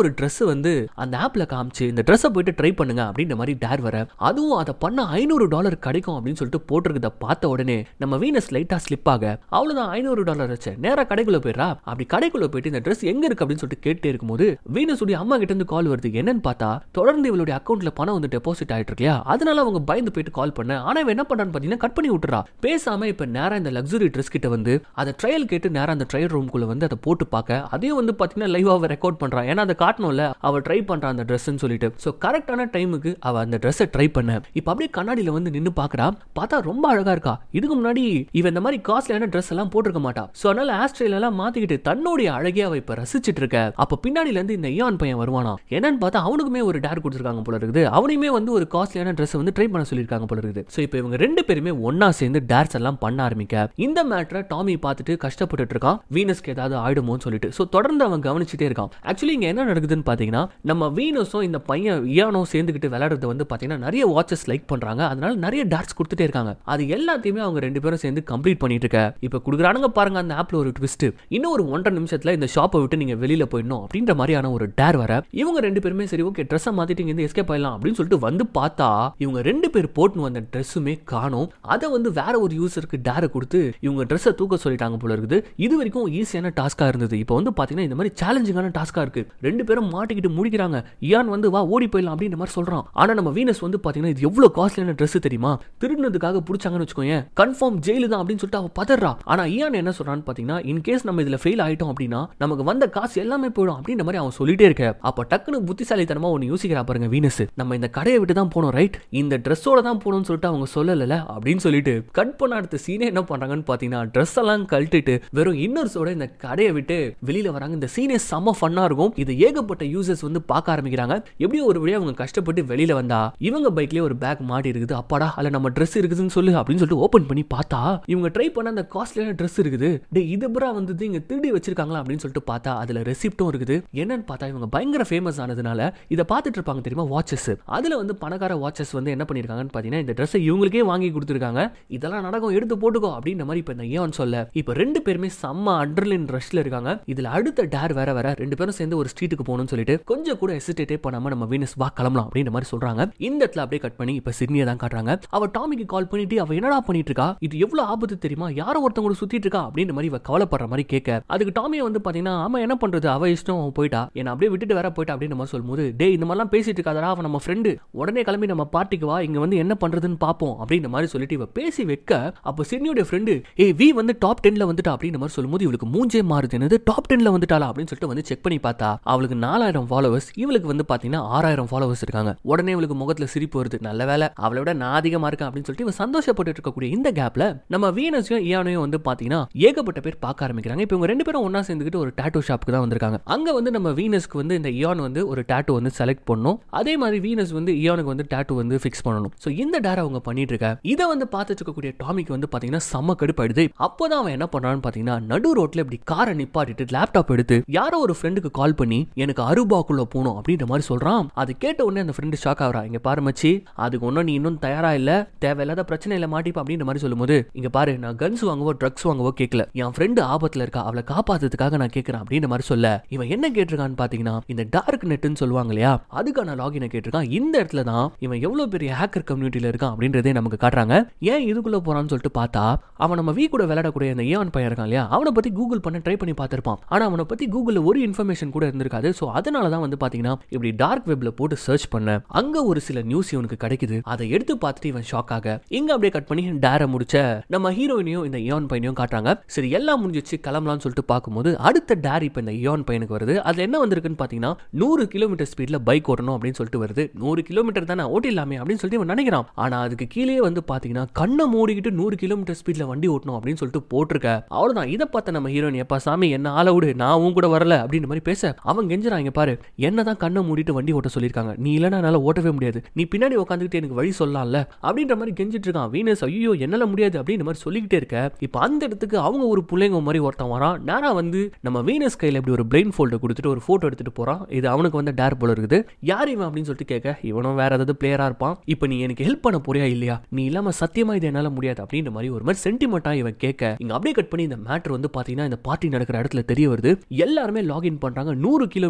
[SPEAKER 1] வந்து அந்த ஆப்ல காமிச்சு இந்த ட்ரெஸ்ஸை போயிட்டு ட்ரை பண்ணுங்க அப்படின்ற மாதிரி டேர் வர அதுவும் அதை பண்ண ஐநூறு டாலர் கிடைக்கும் அப்படின்னு சொல்லிட்டு போட்டிருக்கத பார்த்த உடனே நம்ம வீனஸ் லைட்டா ஸ்லிப் ஆக அவ்வளவுதான் ஐநூறு டாலர் வச்சு நேரா கடைக்குள்ள போயிடுறா அப்படி கடைக்குள்ள போயிட்டு இந்த ட்ரெஸ் எங்க இருக்கு அப்படின்னு சொல்லிட்டு கேட்டே இருக்கும்போது வீனஸ் உடைய அம்மா கிட்ட இருந்து கால் வருது என்னன்னு பார்த்தா தொடர்ந்து இவளுடைய அக்கௌண்ட்ல பணம் வந்து டெபாசிட் ஆயிட்டு இருக்கியா அதனால அவங்க பயந்து போயிட்டு கால் பண்ண ஆனா இவன் என்ன பண்றான்னு பாத்தீங்கன்னா கட் பண்ணி விட்டுறா பேசாம இப்ப நேரா இந்த லக்ஸுரி ட்ரெஸ் கிட்ட வந்து அதை ட்ரையல் கேட்டு நேரா அந்த ட்ரையல் ரூம்குள்ள வந்து அதை போட்டு பார்க்க அதையும் வந்து பாத்தீங்கன்னா லைவாக ரெக்கார்ட் பண்றான் ஏன்னா அதை காட்டணும்ல அவ ட்ரை பண்றான் அந்த ட்ரெஸ்ன்னு சொல்லிட்டு ஸோ கரெக்டான டைமுக்கு அவ அந்த ட்ரெஸ்ஸை ட்ரை பண்ண இப்போ அப்படியே கண்ணாடியில வந்து நின்னு பாக்குறா பார்த்தா ரொம்ப அழகா இருக்கா இதுக்கு முன்னாடி இவன் இந்த மாதிரி காஸ்ட்லியான ட்ரெஸ் எல்லாம் போட்டிருக்க மாட்டா ஸோ அதனால ஆஸ்ட்ரேலியா எல்லாம் மாத்திக்கிட்டு தன்னுடைய அழகே அவ இப்ப ரசிச்சிட்டு இருக்க அப்ப பின்னாடில இருந்து இந்த இயான் பையன் வருவானா என்னன்னு பார்த்தா அவனுக்குமே ஒரு டேர் கொடுத்துருக்காங்க போல இருக்குது அவனையுமே வந்து ஒரு காஸ்ட்லியான ட்ரெஸ் வந்து ட்ரை பண்ண சொல்லியிருக்காங்க போல இருக்குது ஸோ இப்போ இவங்க ரெண்டு பேருமே ஒன்னா சேர்ந்து டேர்ஸ் எல்லாம் பண்ண ஆரம்பிக்க இந்த மேட்டரை டாமி பார்த்துட்டு கஷ்டப்பட்டுட்டு இருக்கான் வீனஸ்க்கு ஏதாவது ஆயிடுமோன்னு சொல்லிட்டு ஸோ தொடர்ந்து அவன் கவனிச்சுட்டே இருக்கான் ஆக்சுவலி இங்க என்ன நடக்குதுன்னு பாத்தீங்கன்னா நம்ம வீனஸும் இந்த பையன் இயானும் சேர்ந்துக்கிட்டு விளையாடுறது வந்து பாத்தீங்கன்னா நிறைய வாட்சஸ் லைக் பண்றாங்க அதனால நிறைய டாட்ஸ் கொடுத்துட்டே இருக்காங்க அது எல்லாத்தையுமே அவங்க ரெண்டு பேரும் சேர்ந்து கம்ப்ளீட் பண்ணிட்டு இருக்க இப்போ கொடுக்குறானுங்க பாருங்க அந்த ஆப்ல ஒரு ட்விஸ்ட் இன்னும் ஒரு ஒன்றரை நிமிஷத்துல இந்த ஷாப்பை விட்டு நீங்க வெளியில போயிடணும் அப்படின்ற மாதிரியான ஒரு டேர் வர இவங்க ரெண்டு பேருமே சரி ஓகே ட்ரெஸ்ஸை மாத்திட்டு இங்க இருந்து எஸ்கேப் ஆயிடலாம் அப்படின்னு சொல்லிட்டு வந்து பார்த்தா இவங்க ரெண்டு பேர் போட்டுன்னு வந்த ட்ரெஸ்ஸுமே காணும் அதை வந்து வேற ஒரு யூசருக்கு டேரை கொடுத்து இவங்க ட்ரெஸ்ஸை தூக்க சொல்லிட்டாங்க போல இருக்குது இது வரைக்கும் ஈஸியான டாஸ்கா இருந்தது இப்போ வந்து பாத்தீங்கன்னா இந்த மாதிரி சேலஞ்சிங்கான டாஸ்கா இருக்கு ரெண்டு பேரும் மாட்டிக்கிட்டு முடிக்கிறாங்க இயான் வந்து வா ஓடி போயிடலாம் அப்படின்ற மாதிரி சொல்றான் ஆனா நம்ம வீனஸ் வந்து பாத்தீங்கன்னா இது எவ்வளவு காஸ்ட்லியான ட்ரெஸ் தெரியுமா திருடினதுக்காக பிடிச்சாங்கன்னு வச்சுக்கோங்க கன்ஃபார்ம் ஜெயிலு தான் அப்படின்னு சொல்லிட்டு அவ பதறா ஆனா இயான் என்ன சொல்றான்னு பாத்தீங்கன்னா இன் கேஸ் நம்ம இதுல ஃபெயில் ஆயிட்டோம் அப்படின்னா நமக்கு வந்த காசு எல்லாமே போயிடும் அப்படின்ற மாதிரி அவன் சொல்லிட்டே இருக்க அப்ப டக்குனு புத்திசாலித்தனமா ஒன்னு யோசிக்கிறா பாருங்க வீனஸ் நம்ம இந்த கடையை விட்டு தான் போனோம் ரைட் இந்த ட்ரெஸ்ஸோட தான் போகணும்னு சொல்லிட்டு அவங்க சொல்லல அப்படின்னு சொல்லிட்டு கட் பண்ண அடுத்த சீனே என்ன பண்றாங்கன்னு பாத்தீங்கன்னா ட்ரெஸ் எல்லாம் கழட்டிட்டு வெறும் இன்னர்ஸோட இந்த கடையை விட்டு வெளியில வராங்க இந்த சீனே செம்ம ஃபன்னா இருக்கும் இது ஏகப்பட்ட யூசர்ஸ் வந்து பார்க்க ஆரம்பிக்கிறாங்க எப்படியோ ஒரு வழியா அவங்க கஷ்டப்பட்டு வெளியில வந்தா இவங்க பைக்லயே ஒரு பேக் மாட்டி இருக்குது அப்பாடா அல்ல நம்ம ட்ரெஸ் இருக்குதுன்னு சொல்லு அப்படின்னு சொல்லிட்டு ஓபன் பண்ணி பார்த்தா இவங்க ட்ரை பண்ண அந்த காஸ்ட்லியான ட்ரெஸ் இருக்குது டே இது புறா வந்து இங்க திருடி வச்சிருக்காங்களா அப்படின்னு சொல்லிட்டு பார்த்தா அதுல ரெசிப்டும் இருக்குது என்னன்னு பார்த்தா இவங்க பயங்கர ஃபேமஸ் ஆனதுனால இதை பார்த்துட்டு இருப்பாங்க தெரியுமா வாட்சஸ் அதுல வந்து பணக்கார வாட்சஸ் வந்து என்ன பண்ணிருக்காங்கன்னு பாத்தீங்கன்னா இந்த ட்ரெஸ்ஸை இவங்களுக்கே வாங்கி கொடுத்துருக்காங்க இதெல்லாம் நடக்கும் எடுத்து போட்டுக்கோ அப்படின்ற மாதிரி இப்ப இந்த ஏன் சொல்ல இப்ப ரெண்டு பேருமே செம்ம அட்ரலின் ரஷ்ல இருக்காங்க இதுல அடுத்த டேர் வேற வேற ரெண்டு பேரும் சேர்ந்து ஒரு ஸ்ட்ரீட்டுக்கு போகணும்னு சொல்லிட்டு கொஞ்சம் கூட ஹெசிடேட்டே பண்ணாம நம்ம வீனஸ் வா கிளம்பலாம் அப்படின்ற மாதிரி சொல்றாங்க இந்த இடத்துல அப்படியே கட் பண்ணி இப்ப சிட்னியை தான் காட்டுறாங்க அவ டாமிக்கு கால் பண்ணிட்டு அவ என்னடா பண்ணிட்டு இருக்கா இது எவ்வளவு ஆபத்து தெரியுமா யாரோ ஒருத்தவங்க கூட சுத்திட்டு இருக்கா அப்படின்ற மாதிரி இவ கவலைப்படுற மாதிரி கேட்க அதுக்கு டாமியை வந்து பாத்தீங்கன்னா ஆமா என்ன பண்றது அவ இஷ்டம் அவன் போயிட்டா என்ன அப்படியே விட்டுட்டு வேற போயிட்டா அப்படின்ற மாதிரி சொல்லும்போது டே இந்த மாதிரிலாம் பேசிட்டு இருக்காதடா அவன் நம்ம ஃப்ரெண்டு உடனே கிளம்பி நம்ம பார்ட்டிக்கு வா இங்க வந்து என்ன பண்றதுன்னு பாப்போம் அப்படின்ற மாதிரி சொல்லிட்டு இவ பேசி வைக்க அப்ப சிட்னியோட ஃப்ரெண்டு ஏ வி வந்து டாப் டென்ல வந்துட்டா அப்படின்ற மாதிரி சொல்லும்போது இவளுக்கு மூஞ்சே மாறுது என்னது டாப் டென்ல வந்துட்டாளா அப்படின்னு சொல்லிட்டு வந்து செக் பண்ணி பார்த்தா அவளுக்கு நாலாயிரம் ஃபாலோவர்ஸ் இவளுக்கு வந்து பாத்தீங்கன்னா ஆறாயிரம் ஃபாலோவர்ஸ் இருக்காங்க உடனே இவளுக்கு முகத்துல சிரிப்பு வருது நல்ல வேலை அவளை விட நான் அதிகமா இருக்கேன் அப்படின்னு சொல்லிட்டு இவ சந்தோஷப்பட்டு இருக்கக்கூடிய இந்த கேப்ல நம்ம வீனஸையும் இயானையும் வந்து பாத்தீங்கன்னா ஏகப்பட்ட பேர் பார்க்க ஆரம்பிக்கிறாங்க இப்போ இவங்க ரெண்டு பேரும் ஒண்ணா சேர்ந்துக்கிட்டு ஒரு டாட்டூ ஷாப்புக்கு தான் வந்திருக்காங்க அங்க வந்து நம்ம வீனஸ்க்கு வந்து இந்த இயான் வந்து ஒரு டாட்டூ வந்து செலக்ட் பண்ணணும் அதே மாதிரி வீனஸ் வந்து இயானுக்கு வந்து டாட்டூ வந்து ஃபிக்ஸ் பண்ணணும் ஸோ இந்த டேரை அவங்க பண்ணிட்டு இருக்க இதை வந்து பார்த்துட்டு இருக்கக்கூடிய டாமிக்கு வந்து பாத்தீங்கன்னா செம்ம கடுப்பாயிடுது அப்போதான் அவன் என்ன பண்றான்னு பாத்தீங்கன்னா நடு ரோட்ல இப்படி காரை நிப்பாட்டிட்டு லேப்டாப் எடுத்து யாரோ ஒரு ஃப்ரெண்டுக்கு கால் பண்ணி எனக்கு அருபாக்குள்ள போகணும் அப்படின்ற மாதிரி சொல்றான் அது கேட்ட உடனே அந்த ஃப்ரெண்டு ஷாக் ஆகுறா இங்க பாரு மச்சி அதுக்கு ஒன்றும் நீ இன்னும் தயாரா இல்ல தேவையில்லாத பிரச்சனையில மாட்டிப்பா அப்படின்ற மாதிரி சொல்லும்போது இங்க பாரு நான் கன்ஸ் வாங்கவோ ட்ரக்ஸ் வாங்கவோ கேட்கல என் ஃப்ரெண்டு ஆபத்துல இருக்கா அவளை காப்பாத்துறதுக்காக நான் கேட்கறேன் அப்படின்ற மாதிரி சொல்ல இவன் என்ன கேட்டிருக்கான்னு பாத்தீங்கன்னா இந்த டார்க் நெட்னு சொல்லுவாங்க இல்லையா அதுக்கான லாகினை கேட்டிருக்கான் இந்த இடத்துல தான் இவன் எவ்வளவு பெரிய ஹேக்கர் கம்யூனிட்டியில இருக்கான் அப்படின்றதே நமக்கு காட்டுறாங்க ஏன் இதுக்குள்ள போறான்னு சொல்லிட்டு பார்த்தா அவன் நம்ம வீ கூட விளையாடக்கூடிய அந்த ஏவன் பையன் இருக்கான் இல்லையா அவனை பத்தி கூகுள் பண்ண ட்ரை பண்ணி பார்த்திருப்பான் ஆனா அவனை பத்தி கூகுள்ல ஒரு இன்ஃபர்மேஷன் கூட இருந்திருக்காது ஸோ அதனால தான் வந்து பாத்தீங்கன்னா இப்படி டார்க் வெப்ல போட்டு சர்ச் பண்ண அங்க ஒரு சில நியூஸ் இவனுக்கு கிடைக்குது அதை எடுத்து பார்த்துட்டு இவன் ஷாக் ஆக இங்க அப்படியே கட் பண்ணி டேர முடிச்ச நம்ம ஹீரோயினையும் இந்த இயான் பையனையும் காட்டுறாங்க சரி எல்லாம் முடிஞ்சிச்சு கிளம்பலாம்னு சொல்லிட்டு பார்க்கும்போது அடுத்த டேர் இப்போ இந்த இயான் பையனுக்கு வருது அது என்ன வந்திருக்குன்னு பார்த்தீங்கன்னா நூறு கிலோமீட்டர் ஸ்பீட்ல பைக் ஓட்டணும் அப்படின்னு சொல்லிட்டு வருது நூறு கிலோமீட்டர் தானே ஓட்டிடலாமே அப்படின்னு சொல்லிட்டு இவன் நினைக்கிறான் ஆனா அதுக்கு கீழே வந்து பாத்தீங்கன்னா கண்ணை மூடிக்கிட்டு நூறு கிலோமீட்டர் ஸ்பீட்ல வண்டி ஓட்டணும் அப்படின்னு சொல்லிட்டு போட்டிருக்க அவ்வளவுதான் இதை பார்த்த நம்ம ஹீரோயின் எப்பா சாமி என்ன ஆள விடு நான் உன் கூட வரல அப்படின்ற மாதிரி பேச அவன் கெஞ்சுறான் இங்க பாரு என்னதான் கண்ணை மூடிட்டு வண்டி ஓட்ட சொல்லியிருக்காங்க நீ இல்லைன்னா என்னால ஓட்டவே முடியாது நீ பின்னாடி உட்காந்துக்கிட்டு எனக்கு வழி சொல்லலாம்ல அப்படின்ற மாதிரி கெஞ்சிட்டு இருக்கான் வீனஸ் ஐயோ என்னால முடியாது அப்படின்ற மாதிரி சொல்லிக்கிட்டே இருக்க இப்போ அந்த இடத்துக்கு அவங்க ஒரு பிள்ளைங்க மாதிரி ஒருத்தன் வரான் நேரா வந்து நம்ம வீனஸ் கையில் இப்படி ஒரு பிரெயின் ஃபோல்டை கொடுத்துட்டு ஒரு போட்டோ எடுத்துட்டு போறான் இது அவனுக்கு வந்து டேர் போல இருக்குது யார் இவன் அப்படின்னு சொல்லிட்டு கேட்க இவனும் வேற ஏதாவது பிளேயரா இருப்பான் இப்போ நீ எனக்கு ஹெல்ப் பண்ண போறியா இல்லையா நீ இல்லாம சத்தியமா இது என்னால முடியாது அப்படின்ற மாதிரி ஒரு மாதிரி சென்டிமெண்டா இவன் கேட்க இங்க அப்படியே கட் பண்ணி இந்த மேட்டர் வந்து பாத்தீங்கன்னா இந்த பார்ட்டி நடக்கிற இடத்துல தெரிய வருது எல்லாருமே லாகின் பண்றாங்க நூறு கிலோமீட்டர் ஸ்பீட்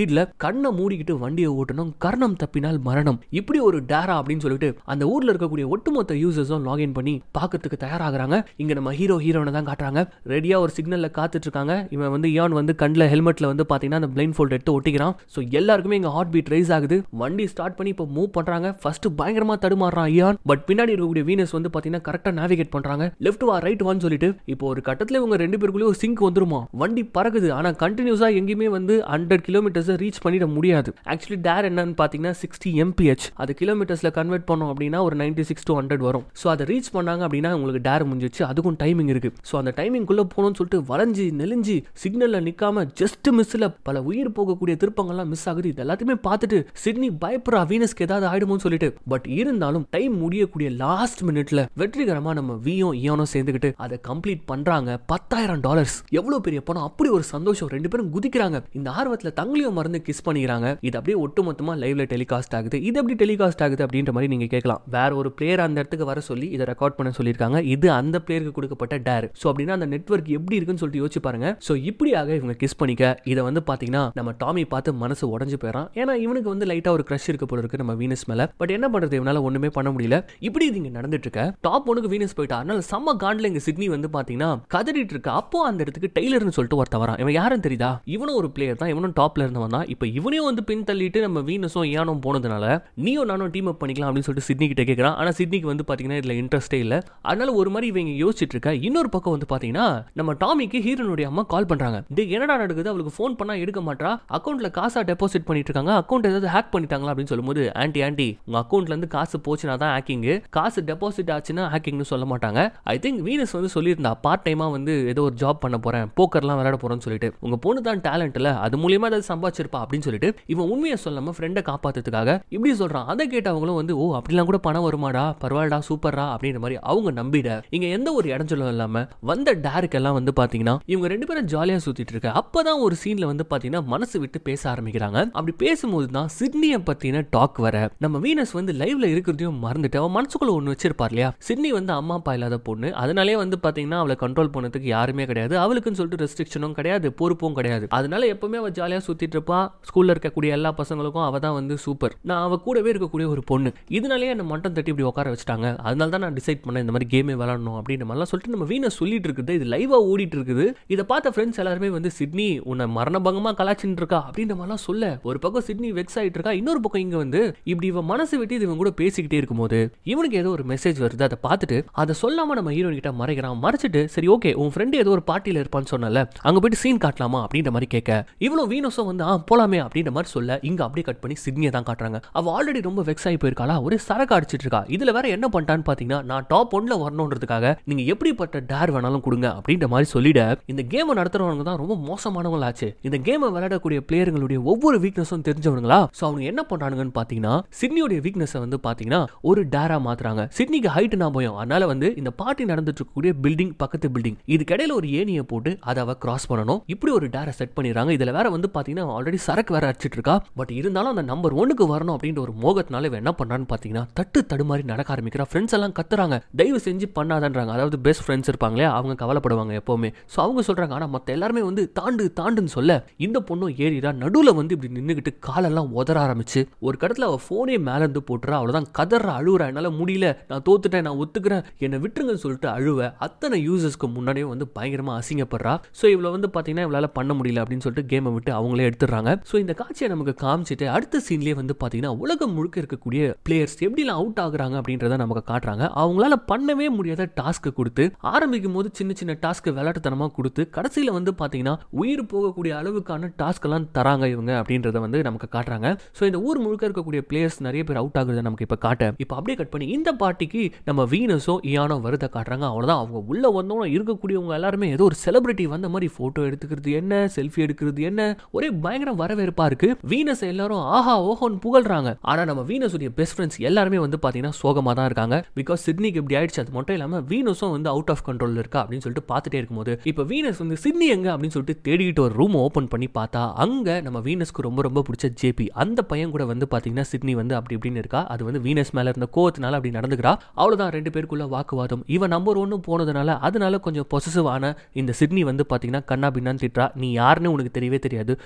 [SPEAKER 1] ஸ்பீட்ல கண்ணை மூடிக்கிட்டு வண்டியை ஓட்டணும் கர்ணம் தப்பினால் மரணம் இப்படி ஒரு டேரா அப்படின்னு சொல்லிட்டு அந்த ஊர்ல இருக்கக்கூடிய ஒட்டுமொத்த யூசர்ஸும் லாகின் பண்ணி பார்க்கறதுக்கு தயாராகிறாங்க இங்க நம்ம ஹீரோ ஹீரோனை தான் காட்டுறாங்க ரெடியா ஒரு சிக்னல்ல காத்துட்டு இருக்காங்க இவன் வந்து இயான் வந்து கண்ணில் ஹெல்மெட்ல வந்து பாத்தீங்கன்னா அந்த பிளைன் ஃபோல்ட் எடுத்து ஒட்டிக்கிறான் ஸோ எல்லாருக்குமே இங்க ஹார்ட் பீட் ரைஸ் ஆகுது வண்டி ஸ்டார்ட் பண்ணி இப்போ மூவ் பண்றாங்க ஃபர்ஸ்ட் பயங்கரமா தடுமாறுறான் இயான் பட் பின்னாடி இருக்கக்கூடிய வீனஸ் வந்து பாத்தீங்கன்னா கரெக்டா நேவிகேட் பண்றாங்க லெஃப்ட் வா ரைட் வான்னு சொல்லிட்டு இப்போ ஒரு கட்டத்துல இவங்க ரெண்டு பேருக்குள்ளே ஒரு சிங்க் வந்துருமா வண்டி பறக்குது ஆனா கண்டினியூஸா எங்கேயுமே வந்து ஹண்ட்ரட் கிலோமீட்டர்ஸ் ரீச் பண்ணிட முடியாது ஆக்சுவலி டேர் என்னன்னு பாத்தீங்கன்னா சிக்ஸ்டி எம்பிஹெச் அது கிலோமீட்டர்ஸ்ல கன்வெர்ட் பண்ணோம் அப்படின்னா ஒரு நைன்டி சிக்ஸ் டு ஹண்ட்ரட் வரும் ஸோ அதை ரீச் பண்ணாங்க அப்படின்னா உங்களுக்கு டேர் முடிஞ்சிச்சு அதுக்கும் டைமிங் இருக்கு ஸோ அந்த டைமிங்குள்ள போகணும்னு சொல்லிட்டு வளைஞ்சு நெலிஞ்சு சிக்னல்ல நிக்காம ஜஸ்ட் மிஸ்ல பல உயிர் போகக்கூடிய திருப்பங்கள்லாம் மிஸ் ஆகுது இது எல்லாத்தையுமே பார்த்துட்டு சிட்னி பயப்படுறா வீனஸ்க்கு ஏதாவது ஆயிடுமோன்னு சொல்லிட்டு பட் இருந்தாலும் டைம் முடியக்கூடிய லாஸ்ட் மினிட்ல வெற்றிகரமா நம்ம வியும் இயோனும் சேர்ந்துக்கிட்டு அதை கம்ப்ளீட் பண்றாங்க பத்தாயிரம் டாலர்ஸ் எவ்வளவு பெரிய பணம் அப்படி ஒரு சந்தோஷம் ரெண்டு பேரும் குதிக்கிறாங்க இந்த ஆர்வத்துல தங்களையும் மறந்து கிஸ் பண்ணிக்கிறாங்க இது அப்படியே ஒட்டுமொத்தமா லைவ்ல டெலிகாஸ்ட் ஆகுது இது எப்படி டெலிகாஸ்ட் ஆகுது அப்படின்ற மாதிரி நீங்க கேட்கலாம் வேற ஒரு பிளேயர் அந்த இடத்துக்கு வர சொல்லி இதை ரெக்கார்ட் பண்ண சொல்லியிருக்காங்க இது அந்த பிளேயருக்கு கொடுக்கப்பட்ட டேர் ஸோ அப்படின்னா அந்த நெட்வொர்க் எப்படி இருக்குன்னு சொல்லிட்டு யோசிச்சு பாருங்க ஸோ இப்படியாக இவங்க கிஸ் பண்ணிக்க இதை வந்து பாத்தீங்கன்னா நம்ம டாமி பார்த்து மனசு உடஞ்சு போயிடறான் ஏன்னா இவனுக்கு வந்து லைட்டா ஒரு க்ரஷ் இருக்க போல இருக்கு நம்ம வீனஸ் மேல பட் என்ன பண்றது இவனால ஒண்ணுமே பண்ண முடியல இப்படி இது இங்க நடந்துட்டு இருக்க டாப் ஒனுக்கு வீனஸ் போயிட்டா அதனால செம்ம காண்ட்ல இங்க சிட்னி வந்து பாத்தீங்கன்னா கதறிட்டு இருக்க அப்போ அந்த இடத்துக்கு டெய்லர்னு சொல்லிட்டு ஒருத்த வரான் இவன் யாரும் தெரியுதா இவனும் ஒரு பிளேயர் தான் இவனும் டாப்ல இருந்தவன் தான் இப்போ இவனையும் வந்து பின் தள்ளிட்டு நம்ம வீனஸும் ஏனும் போனதுனால நீயும் நானும் டீம் அப் பண்ணிக்கலாம் அப்படின்னு சொல்லிட்டு சிட்னி கிட்ட கேட்கறான் ஆனா சிட்னிக்கு வந்து பாத்தீங்கன்னா இதுல இன்ட்ரெஸ்டே இல்ல அதனால ஒரு மாதிரி இவங்க யோசிச்சுட்டு இருக்க இன்னொரு பக்கம் வந்து பாத்தீங்கன்னா நம்ம டாமிக்கு ஹீரோனுடைய அம்மா கால் பண்றாங்க இது என்னடா நடக்குது அவளுக்கு ஃபோன் பண்ணா எடுக்க மாட்டா அக்கௌண்ட்ல காசா டெபாசிட் பண்ணிட்டு இருக்காங்க அக்கௌண்ட் ஏதாவது ஹேக் பண்ணிட்டாங்களா அப்படின்னு சொல்லும்போது ஆன்டி ஆன்டி உங்க அக்கௌண்ட்ல இருந்து காசு போச்சுனா தான் ஹேக்கிங் காசு டெபாசிட் ஆச்சுன்னா ஹேக்கிங்னு சொல்ல மாட்டாங்க ஐ திங்க் வீனஸ் வந்து சொல்லியிருந்தா பார்ட் டைமா வந்து ஏதோ ஒரு ஜாப் பண்ண போறேன் போக்கர்லாம் விளையாட போறேன்னு சொல்லிட்டு உங்க பொண்ணு தான் டேலண்ட் இல்ல அது மூலியமா ஏதாவது சம்பாதிச்சிருப்பா அப்படின்னு சொல்லிட்டு இவன் உண்மையை சொல்லாம ஃப்ரெண்டை காப்பாத்துறதுக்காக இப்படி சொல்றான் அதை கேட்டவங்களும் வந்து ஓ அப்படிலாம் கூட பணம் வருமாடா பரவாயில்லடா சூப்பர்ரா அப்படின்ற மாதிரி அவங்க நம்பிட இங்க எந்த ஒரு இடஞ்சலும் இல்லாம வந்த டேருக்கு எல்லாம் வந்து பாத்தீங்கன்னா இவங்க ரெண்டு பேரும் ஜாலியா சுத்திட்டு இருக்க அப்பதான் ஒரு சீன்ல வந்து பாத்தீங்கன்னா மனசு விட்டு பேச ஆரம்பிக்கிறாங்க அப்படி பேசும்போது தான் சிட்னியை பத்தின டாக் வர நம்ம வீனஸ் வந்து லைவ்ல இருக்கிறதையும் மறந்துட்டு அவன் மனசுக்குள்ள ஒண்ணு வச்சிருப்பார் இல்லையா சிட்னி வந்து அம்மா அப்பா இல்லாத பொண்ணு அதனாலே வந்து பாத்தீங்கன்னா அவளை கண்ட்ரோல் பண்ணதுக்கு யாருமே கிடையாது அவளுக்குன்னு சொல்லிட்டு ரெஸ்ட்ரிக்ஷனும் கிடையாது பொறுப்பும் கிடையாது அதனால எப்பவுமே அவ ஜாலியா சுத்திட்டு இருப்பா ஸ்கூல்ல இருக்கக்கூடிய எல்லா பசங்களுக்கும் அவ தான் வந்து சூப்பர் நான் அவ கூடவே இருக்கக்கூடிய ஒரு பொண்ணு இதனாலேயே என்ன மட்டம் தட்டி இப்படி உட்கார வச்சுட்டாங்க அதனால தான் நான் டிசைட் பண்ணேன் இந்த மாதிரி கேமே விளாடணும் அப்படின்ற மாதிரிலாம் சொல்லிட்டு நம்ம வீணை சொல்லிட்டு இருக்குது இது லைவா ஓடிட்டு இருக்குது இதை பார்த்த ஃப்ரெண்ட்ஸ் எல்லாருமே வந்து சிட்னி உன்னை மரணபங்கமா கலாச்சின்னு இருக்கா அப்படின்ற மாதிரிலாம் சொல்ல ஒரு பக்கம் சிட்னி வெக்ஸ் ஆயிட்டு இருக்கா இன்னொரு பக்கம் இங்க வந்து இப்படி இவன் மனசு விட்டு இது இவன் கூட பேசிக்கிட்டே இருக்கும்போது இவனுக்கு ஏதோ ஒரு மெசேஜ் வருது அதை பார்த்துட்டு அதை சொல்லாம நம்ம ஹீரோயின் கிட்ட மறைக்கிறான் மறைச்சிட்டு சரி ஓகே உன் ஃப்ரெண்டு ஏதோ ஒரு பார்ட்டியில இருப்பான்னு சொன்னல அங்க போயிட்டு சீன் காட்டலாமா அப்படின்ற மாதிரி கேட்க இவ்வளவு வீனஸும் வந்து ஆ போலாமே அப்படின்ற மாதிரி சொல்ல இங்க அப்படியே கட் பண்ணி சிட்னியை தான் காட்டுறாங்க அவ ஆல்ரெடி ரொம்ப வெக்ஸ் ஆகி போயிருக்காளா ஒரே சரக்கு அடிச்சிட்டு இருக்கா இதுல வேற என்ன பண்ணிட்டான்னு பாத்தீங்கன்னா நான் டாப் ஒன்ல வரணுன்றதுக்காக நீங்க எப்படிப்பட்ட டேர் வேணாலும் கொடுங்க அப்படின்ற மாதிரி சொல்லிட இந்த கேமை நடத்துறவங்க தான் ரொம்ப மோசமானவங்களாச்சு இந்த கேமை விளையாடக்கூடிய பிளேயர்களுடைய ஒவ்வொரு வீக்னஸும் தெரிஞ்சவங்களா ஸோ அவங்க என்ன பண்றானுங்கன்னு பாத்தீங்கன்னா சிட்னியோடைய வீக்னஸை வந்து பாத்தீங்கன்னா ஒரு டேரா மாத்துறாங்க சிட்னிக்கு ஹைட் நான் போயும் அதனால வந்து இந்த பார்ட்டி நடந்துட்டு இருக்கக்கூடிய பில்டிங் பக்கத்து பில்டிங் இதுக்கிடையில ஒரு ஏணியை போட்டு அதை அவ கிராஸ் பண்ணணும் இப்படி ஒரு டேரை செட் பண்ணிடுறாங்க இதுல வேற வந்து பாத்தீங்கன்னா ஆல்ரெடி சரக்கு வேற அடிச்சிட்டு இருக்கா பட் இருந்தாலும் அந்த நம்பர் ஒன்னுக்கு வரணும் அப்படின்ற ஒரு மோகத்தினால இவன் என்ன பண்றான்னு பாத்தீங்கன்னா தட்டு தடுமாறி நடக்க ஆரம்பிக்கிறா ஃப்ரெண்ட்ஸ் எல்லாம் கத்துறாங்க தயவு செஞ்சு பண்ணாதன்றாங்க அதாவது பெஸ்ட் ஃப்ரெண்ட்ஸ் இருப்பாங்களே அவங்க கவலைப்படுவாங்க எப்பவுமே ஸோ அவங்க சொல்றாங்க ஆனா மத்த எல்லாருமே வந்து தாண்டு தாண்டுன்னு சொல்ல இந்த பொண்ணும் ஏறிடா நடுவுல வந்து இப்படி நின்னுகிட்டு காலெல்லாம் உதற ஆரம்பிச்சு ஒரு கடத்துல அவ போனே மேல இருந்து போட்டுறா அவ்வளவுதான் கதற அழுவுறா என்னால முடியல நான் தோத்துட்டேன் நான் ஒத்துக்கிறேன் என்னை விட்டுருங்கன்னு சொல்லிட்டு அழுவ அத்தனை யூசர்ஸ்க்கு முன்னாடியே வந்து பயங்கரமா அசிங்கப்படுறா ஸோ இவ்வளோ வந்து பாத்தீங்கன்னா இவளால பண்ண முடியல அப்படின்னு சொல்லிட்டு கேமை விட்டு அவங்களே எடுத்துடுறாங்க ஸோ இந்த காட்சியை நமக்கு காமிச்சிட்டு அடுத்த சீன்லேயே வந்து பாத்தீங்கன்னா உலகம் முழுக்க இருக்கக்கூடிய பிளேயர்ஸ் எப்படிலாம் அவுட் ஆகுறாங்க அப்படின்றத நமக்கு காட்டுறாங்க அவங்களால பண்ணவே முடியாத டாஸ்க்கு கொடுத்து ஆரம்பிக்கும் போது சின்ன சின்ன டாஸ்க் விளையாட்டுத்தனமா கொடுத்து கடைசியில வந்து பாத்தீங்கன்னா உயிர் போகக்கூடிய அளவுக்கான டாஸ்க் எல்லாம் தராங்க இவங்க அப்படின்றத வந்து நமக்கு காட்டுறாங்க ஸோ இந்த ஊர் முழுக்க இருக்கக்கூடிய பிளேயர்ஸ் நிறைய பேர் அவுட் ஆகுறத நமக்கு இப்போ காட்ட இப்போ அப்படியே கட் பண்ணி இந்த பார்ட்டிக்கு நம்ம வீனஸோ இயானோ வருத காட்டுறாங்க அவ்வளோதான் அவங்க உள்ள வந்தோம் இருக்கக்கூடியவங்க எல்லாருமே ஏதோ ஒரு செலிபிரிட்டி வந்த மாதிரி போட்டோ எடுத்துக்கிறது என்ன செல்ஃபி எடுக்கிறது என்ன ஒரே பயங்கர வரவேற்பா இருக்கு வீனஸ் எல்லாரும் ஆஹா ஓஹோன்னு புகழ்றாங்க ஆனா நம்ம வீனஸ் உடைய பெஸ்ட் ஃப்ரெண்ட்ஸ் எல்லாருமே வந்து பாத்தீங்கன்னா சோகமா தான் இருக்காங்க பிகாஸ் சிட்னிக்கு இப்படி ஆயிடுச்சு அது மட்டும் இல்லாம வீனஸும் வந்து அவுட் ஆஃப் கண்ட்ரோல் இருக்கா அப்படின்னு சொல்லிட்டு பார்த்துட்டே இருக்கும்போது இப்போ வீனஸ் வந்து சிட்னி எங்க அப்படின்னு சொல்லிட்டு தேடிக்கிட்டு ஒரு ரூம் ஓப்பன் பண்ணி பார்த்தா அங்க நம்ம வீனஸ்க்கு ரொம்ப ரொம்ப பிடிச்ச ஜேபி அந்த பையன் கூட வந்து பாத்தீங்கன்னா சிட்னி வந்து அப்படி இப்படின்னு இருக்கா அது வந்து வீனஸ் மேல இருந்த கோவத்தினால அப்படி நடந்துக்கிறா அவ்வளவுதான் ரெண்டு பேருக்குள்ள வாக்குவாதம் இவன் நம்பர் ஒன்னு போனதுனால அதனால கொஞ்சம் பொசசிவ் ஆன இந்த சிட்னி வந்து பாத்தீங்கன்னா கண்ணா பின்னான்னு திட்டுறா நீ யாருன்னு உனக்கு தெரியவே தெரியாது சும்மா இந்த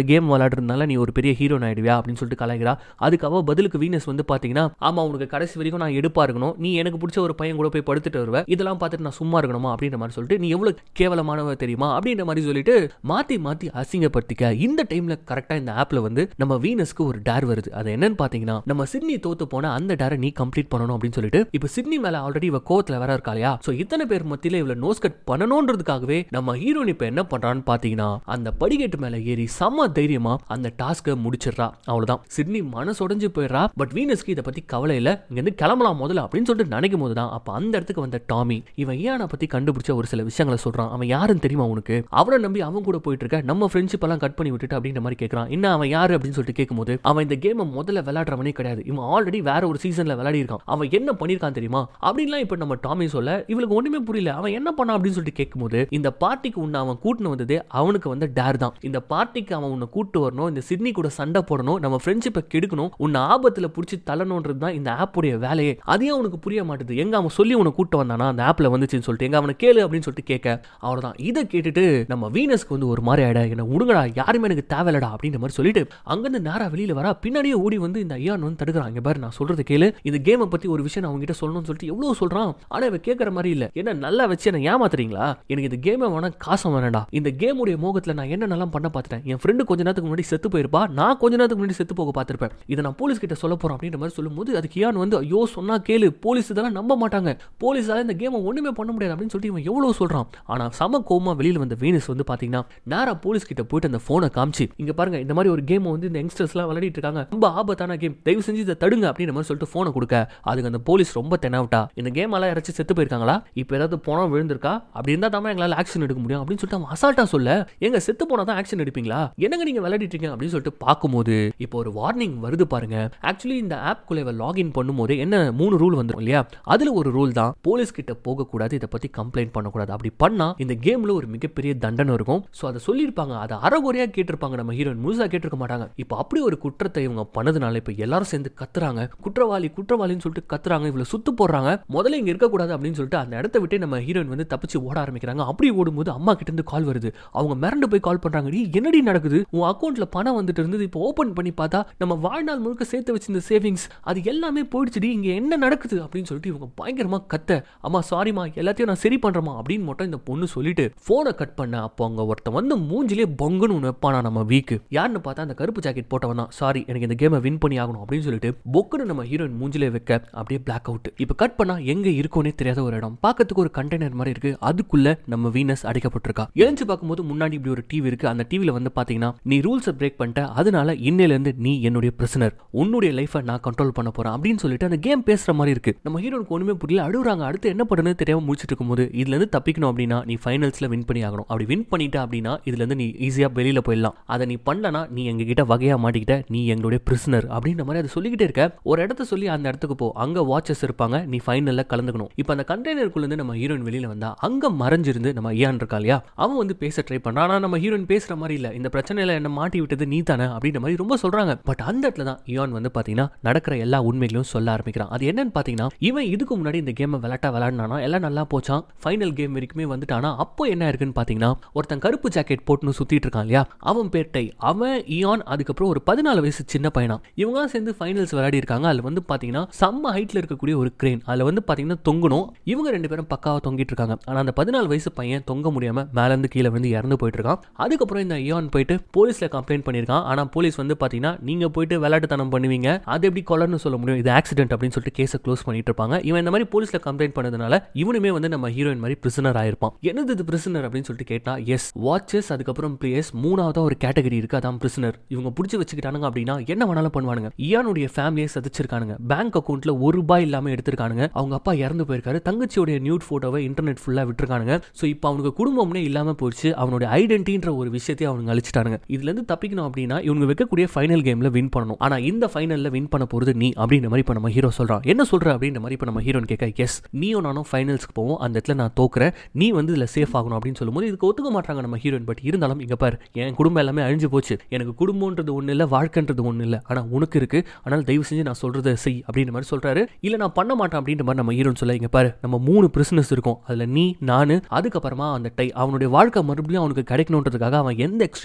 [SPEAKER 1] கேம் விளையாடுறதுனால நீ ஒரு பெரிய ஹீரோ ஆயிடுவியா அப்படின்னு சொல்லிட்டு கலாய்க்கிறா அதுக்கு அவ பதிலுக்கு வீனஸ் வந்து பாத்தீங்கன்னா ஆமா உனக்கு கடைசி வரைக்கும் நான் எடுப்பா இருக்கணும் நீ எனக்கு பிடிச்ச ஒரு பையன் கூட போய் படுத்துட்டு வருவேன் இதெல்லாம் பார்த்துட்டு நான் சும்மா இருக்கணுமா அப்படின்ற மாதிரி சொல்லிட்டு நீ எவ்வளவு கேவலமானவ தெரியுமா அப்படின்ற மாதிரி சொல்லிட்டு மாத்தி மாத்தி அசிங்கப்படுத்திக்க இந்த டைம்ல கரெக்டா இந்த ஆப்ல வந்து நம்ம வீனஸ்க்கு ஒரு டேர் வருது அது என்னன்னு பாத்தீங்கன்னா நம்ம சிட்னி தோத்து போன அந்த டேரை நீ கம்ப்ளீட் பண்ணணும் அப்படின்னு சொல்லிட்டு இப்போ சிட்னி மேல ஆல்ரெடி இவ கோவத்துல வேற இருக்கா இல்லையா சோ இத்தனை பேர் மத்தியில இவள நோஸ் கட் பண்ணணும்ன்றதுக்காகவே நம்ம ஹீரோயின் இப்ப என்ன பண்றான்னு பாத்தீங்கன்னா அந்த படிக்கட்டு மேல ஏறி செம்ம தைரியமா அந்த டாஸ்க்கை முடிச்சிடுறா அவ்வளவுதான் சிட்னி மனசுடைஞ்சு போயிடுறா பட் வீனஸ்க்கு இதை பத்தி கவலை இல்ல இங்க இருந்து கிளம்பலாம் முதல்ல அப்படின்னு சொல்லிட்டு நினைக்கும் போது தான் அப்ப அந்த இடத்துக்கு வந்த டாமி இவன் ஏனை பத்தி கண்டுபிடிச்ச ஒரு சில விஷயங்களை சொல்றான் அவன் யாருன்னு தெரியுமா உனக்கு அவனை நம்பி அவன் கூட போயிட்டு இருக்க நம்ம ஃப்ரெண்ட்ஷிப் எல்லாம் கட் பண்ணி விட்டுட்டு அப்படின்ற மாதிரி கேட்கறான் என்ன அவன் யாரு அப்படின்னு சொல்லிட்டு கேட்கும்போது அவன் இந்த கேமை முதல்ல விளையாடுறவனே கிடையாது இவன் ஆல்ரெடி வேற ஒரு சீசன்ல விளையாடி இருக்கான் அவன் என்ன பண்ணிருக்கான் தெரியுமா அப்படின்லாம் இப்ப நம்ம டாமி சொல்ல இவளுக்கு ஒண்ணுமே புரியல அவன் என்ன பண்ணான் அப்படின்னு சொல்லிட்டு கேட்கும்போது இந்த பார்ட்டிக்கு உன்னை அவன் கூட்டின்னு வந்ததே அவனுக்கு வந்து டேர் தான் இந்த பார்ட்டிக்கு அவன் உன்னை கூட்டு வரணும் இந்த சிட்னி கூட சண்டை போடணும் நம்ம ஃப்ரெண்ட்ஷிப்பை கெடுக்கணும் உன்னை ஆபத்துல பிடிச்சி தள்ளணுன்றது தான் இந்த ஆப்புடைய வேலையே அதையே அவனுக்கு புரிய மாட்டுது எங்க அவன் சொல்லி உன்னை கூட்டு வந்தானா அந்த ஆப்ல வந்துச்சுன்னு சொல்லிட்டு எங்க அவனை கேளு அப்படின்னு சொல்லிட்டு கேட்க அவ்வளவுதான் இதை கேட்டுட்டு நம்ம வீனஸ்க்கு வந்து ஒரு மாதிரி ஆயிடா என்ன உடுங்கடா யாருமே எனக்கு தேவையில்லடா அப்படின்ற மாதிரி சொல்லிட்டு அங்கிருந்து நேரா வெளியில வரா பின்னாடியே ஓடி வந்து இந்த ஐயான் வந்து தடுக்கிறான் இங்க பாரு நான் சொல்றது கேளு இந்த கேமை பத்தி ஒரு விஷயம் நான் அவங்ககிட்ட சொல்லணும்னு சொல்லிட்டு எவ்வளவு சொல்றான் ஆனா இவன் கேட்கற மாதிரி இல்ல என்ன நல்லா வச்சு என்ன ஏமாத்துறீங்களா எனக்கு இந்த கேமை வேணா காசம் வேணாடா இந்த கேமுடைய மோகத்துல நான் என்ன நல்லா பண்ண பார்த்துட்டேன் என் ஃப்ரெண்டு கொஞ்ச நேரத்துக்கு முன்னாடி செத்து போயிருப்பா நான் கொஞ்ச நேரத்துக்கு முன்னாடி செத்து போக பார்த்திருப்பேன் இதை நான் போலீஸ் கிட்ட சொல்ல போறேன் அப்படின்ற மாதிரி சொல்லும்போது அதுக்கு கியான் வந்து ஐயோ சொன்னா கேளு போலீஸ் இதெல்லாம் நம்ப மாட்டாங்க போலீஸால இந்த கேமை ஒண்ணுமே பண்ண முடியாது அப்படின்னு சொல்லிட்டு இவன் எவ்வளவு சொல்றான் ஆனா சம கோமா வெளியில வந்த வீனஸ் வந்து பாத்தீங்கன்னா நேரா போலீஸ் கிட்ட போயிட்டு அந்த போனை காமிச்சு இங்க பாருங்க இந்த மாதிரி ஒரு கேம் வந்து இந்த யங்ஸ்டர்ஸ் எல்லாம் விளையாடிட்டு இருக்காங்க ரொம்ப ஆபத்தான கேம் தயவு செஞ்சு இதை தடுங்க அப்படின்ற மாதிரி சொல்லிட்டு போனை கொடுக்க அதுக்கு அந்த போலீஸ் ரொம்ப தெனாவிட்டா இந்த கேம் எல்லாம் யாராச்சும் செத்து போயிருக்காங்களா இப்போ ஏதாவது போனா விழுந்திருக்கா அப்படி இருந்தா தான் எங்களால் ஆக்ஷன் எடுக்க முடியும் அப்படின்னு சொல்லிட்டு அவன் அசால்ட்டா சொல்ல எங்க செத்து போனா தான் ஆக்ஷன் எடுப்பீங்களா என்னங்க நீங்க விளையாடிட்டு இருக்கீங்க அப்படின்னு சொல்லிட்டு பார்க்கும்போது இப்போ ஒரு வார்னிங் வருது பாருங்க ஆக்சுவலி இந்த ஆப் குள்ள லாகின் பண்ணும்போது என்ன மூணு ரூல் வந்துரும் இல்லையா அதுல ஒரு ரூல் தான் போலீஸ் கிட்ட போகக்கூடாது இதை பத்தி கம்ப்ளைண்ட் பண்ணக்கூடாது அப்படி பண்ணா இந்த கேம்ல ஒரு மிகப்பெரிய தண்டனை இருக்கும் ஸோ அதை சொல்லியிருப்பாங்க அதை அறகுறையா கேட்டிருப்பாங்க நம்ம ஹீரோயின் முழுசா கேட்டிருக்க மாட்டாங்க இப்போ அப்படி ஒரு குற்றத்தை இவங்க பண்ணதுனால இப்போ எல்லாரும் சேர்ந்து கத்துறாங்க குற்றவாளி குற்றவாளின்னு சொல்லிட்டு கத்துறாங்க இவ்வளவு சுத்து போடுறாங்க முதல்ல இங்க இருக்கக்கூடாது அப்படின்னு சொல்லிட்டு அந்த இடத்த விட்டு நம்ம ஹீரோயின் வந்து தப்பிச்சு ஓட ஆரம்பிக்கிறாங்க அப்படி ஓடும்போது அம்மா கிட்ட இருந்து கால் வருது அவங்க மிரண்டு போய் கால் பண்றாங்க "டேய், என்னடி நடக்குது உன் அக்கௌண்ட்ல பணம் வந்துட்டு இருந்தது இப்போ ஓபன் பண்ணி பார்த்தா நம்ம வாழ்நாள் முழுக்க சேர்த்து வச்சிருந்த சேவிங்ஸ் அது எல்லாமே போயிடுச்சுடி இங்க என்ன நடக்குது அப்படின்னு சொல்லிட்டு இவங்க பயங்கரமா கத்த அம்மா சாரிம்மா எல்லாத்தையும் நான் சரி பண்றேமா அப்படின்னு மட்டும் இந்த பொண்ணு சொல்லிட்டு போனை கட் பண்ண அப்போ அங்க ஒருத்தன் வந்து மூஞ்சிலே பொங்குன்னு ஒன்று வைப்பானா நம்ம வீக்கு யாருன்னு பார்த்தா அந்த கருப்பு ஜாக்கெட் போட்டவன் தான் சாரி எனக்கு இந்த கேமை வின் பண்ணி ஆகணும் அப்படின்னு சொல்லிட்டு பொக்குன்னு நம்ம ஹீரோயின் மூஞ்சிலே வைக்க அப்படியே பிளாக் அவுட் இப்போ கட் பண்ணா எங்க இருக்கோனே தெரியாத ஒரு இடம் பார்க்கறதுக்கு ஒரு கண்டெய்னர் மாதிரி இருக்கு அதுக்குள்ள நம்ம வீனஸ் அடைக்கப்பட்டிருக்கா எழுந்து பார்க்கும்போது முன்னாடி இப்படி ஒரு டிவி இருக்கு அந்த டிவில வந்து பாத்தீங்கன்னா நீ ரூல்ஸை பிரேக் பண்ணிட்ட அதனால இன்னையில இருந்து நீ என்னுடைய பிரசனர் உன்னுடைய லைஃபை நான் கண்ட்ரோல் பண்ண போறேன் அப்படின்னு சொல்லிட்டு அந்த கேம் பேசுற மாதிரி இருக்கு நம்ம ஹீரோனுக்கு ஒண்ணுமே புரியல அழுகுறாங்க அடுத்து என்ன பண்ணுன்னு தெரியாம முடிச்சிட்டு இருக்கும்போது இதுல இருந்து தப்பிக்கணும் அப்படின்னா நீ ஃபைனல்ஸ்ல வின் பண்ணி ஆகணும் அப்படி வின் பண்ணிட்ட அப்படின்னா இதுல இருந்து நீ ஈஸியா வெளியில போயிடலாம் அதை நீ பண்ணலனா நீ எங்க கிட்ட வகையா மாட்டிக்கிட்ட நீ எங்களுடைய பிரிசனர் அப்படின்ற மாதிரி அதை சொல்லிக்கிட்டே இருக்க ஒரு இடத்த சொல்லி அந்த இடத்துக்கு போ அங்க வாட்சஸ் இருப்பாங்க நீ ஃபைனல்ல கலந்துக்கணும் இப்போ அந்த கண்டெய்னருக்குள்ள இருந்து நம்ம ஹீரோயின் வெளியில வந்தா அங்க மறைஞ்சிருந்து நம்ம ஐயான் இருக்கா இல்லையா அவன் வந்து பேச ட்ரை பண்றான் ஆனா நம்ம ஹீரோயின் பேசுற மாதிரி இல்ல இந்த பிரச்சனையில என்ன மாட்டி விட்டது நீ தானே அப்படின்ற மாதிரி ரொம்ப சொல்றாங்க பட் அந்த இடத்துல தான் இயான் வந்து பாத்தீங்கன்னா நடக்கிற எல்லா உண்மைகளையும் சொல்ல ஆரம்பிக்கிறான் அது என்னன்னு பாத்தீங்கன்னா இவன் இதுக்கு முன்னாடி இந்த கேமை விளையாட்டா விளையாடினானா எல்லாம் நல்லா போச்சான் ஃபைனல் கேம் வரைக்குமே வந்துட்டானா அப்போ என்ன இருக்குன்னு பாத்தீங்கன்னா ஒருத்தன் கருப்பு ஜாக்கெட் போட்டுன்னு சுத்திட்டு இருக்கான் இல்லையா அவன் பேர் டை அவன் இயான் அதுக்கப்புறம் ஒரு பதினாலு வயசு சின்ன பையனா இவங்க சேர்ந்து ஃபைனல்ஸ் விளையாடி இருக்காங்க அதுல வந்து பாத்தீங்கன்னா செம்ம ஹைட்ல இருக்கக்கூடிய ஒரு கிரேன் அதுல வந்து பாத்தீங்கன்னா தொங்கணும் இவங்க ரெண்டு பேரும் பக்காவா தொங்கிட்டு இருக்காங்க ஆனா அந்த பதினாலு வயசு பையன் தொங்க முடியாம மேல இருந்து கீழே வந்து இறந்து போயிட்டு இருக்கான் அதுக்கப்புறம் இந்த இயான் போயிட்டு போலீஸ்ல கம்ப்ளைண்ட் பண்ணியிருக்கான் ஆனா போலீஸ் வந்து பாத்தீங்கன்னா நீங்க போயிட்டு விளையாட்டுத்தனம் பண்ணுவீங்க அது எப்படி கொலன்னு சொல்ல முடியும் இது ஆக்சிடென்ட் அப்படின்னு சொல்லிட்டு கேஸை க்ளோஸ் பண்ணிட்டு இருப்பாங்க இவன் இந்த மாதிரி போலீஸ்ல கம்ப்ளைண்ட் பண்ணதுனால இவனுமே வந்து நம்ம ஹீரோயின் மாதிரி பிரிசனர் ஆயிருப்பான் என்னது இது பிரிசனர் அப்படின்னு சொல்லிட்டு கேட்டா எஸ் வாட்சஸ் அதுக்கப்புறம் பிளேயர்ஸ் மூணாவதா ஒரு கேட்டகரி இருக்கு அதான் பிரிசனர் இவங்க பிடிச்சி வச்சுக்கிட்டானுங்க அப்படின்னா என்ன வேணாலும் பண்ணுவானுங்க இயானுடைய ஃபேமிலியை சதிச்சிருக்கானுங்க பேங்க் அக்கௌண்ட்ல ஒரு ரூபாய் இல்லாம எடுத்திருக்கானுங்க அவங்க அப்பா இறந்து போயிருக்காரு தங்கச்சியோட நியூட் போட்டோவை இன்டர்நெட் ஃபுல்லா விட்டுருக்கானுங்க ஸோ இப்போ அவனுக்கு குடும்பம்னே இல்லாம போயிடுச்சு அவனுடைய ஐடென்டின்ற ஒரு விஷயத்தை அவனுங்க அழிச்சிட்டானுங்க இதுல இருந்து தப்பிக்கணும் அப்படின்னா இவங்க வைக்கக்கூடிய ஃபைனல் கேம்ல வின் பண்ணணும் ஆனா இந்த ஃபைனல்ல வின் பண்ண போறது நீ அப்படின்ற மாதிரி இப்போ நம்ம ஹீரோ சொல்றான் என்ன சொல்ற அப்படின்ற மாதிரி இப்போ நம்ம ஹீரோன் கேட்க எஸ் நீயும் நானும் ஃபைனல்ஸ்க்கு போவோம் அந்த இடத்துல நான் தோக்குறேன் நீ வந்து இதுல சேஃப் ஆகணும் அப்படின்னு சொல்லும்போது இதுக்கு ஒத்துக்க மாட்டாங்க நம்ம ஹீரோயின் பட் இருந்தாலும் இங்க பாரு என் குடும்பம் எல்லாமே அழிஞ்சு போச்சு எனக்கு குடும்பம்ன்றது ஒண்ணு இல்ல வாழ்க்கைன்றது ஒண்ணு இல்ல ஆனா உனக்கு இருக்கு ஆனால் தயவு செஞ்சு நான் சொல்றதை செய் அப்படின்ற மாதிரி சொல்றாரு இல்ல நான் பண்ண மாட்டேன் அப்படின்ற மாதிரி நம்ம ஹீரோன் சொல்ல இங்க பாரு நம்ம மூணு பிரிசனஸ் இருக்கும் அதுல நீ நானு அதுக்கப்புறமா அந்த டை அவனுடைய வாழ்க்கை மறுபடியும் அவனுக்கு கிடைக்கணுன்றதுக்காக அவன் எந்த எக்ஸ்ட்ரீமுக்கு வேணாலும்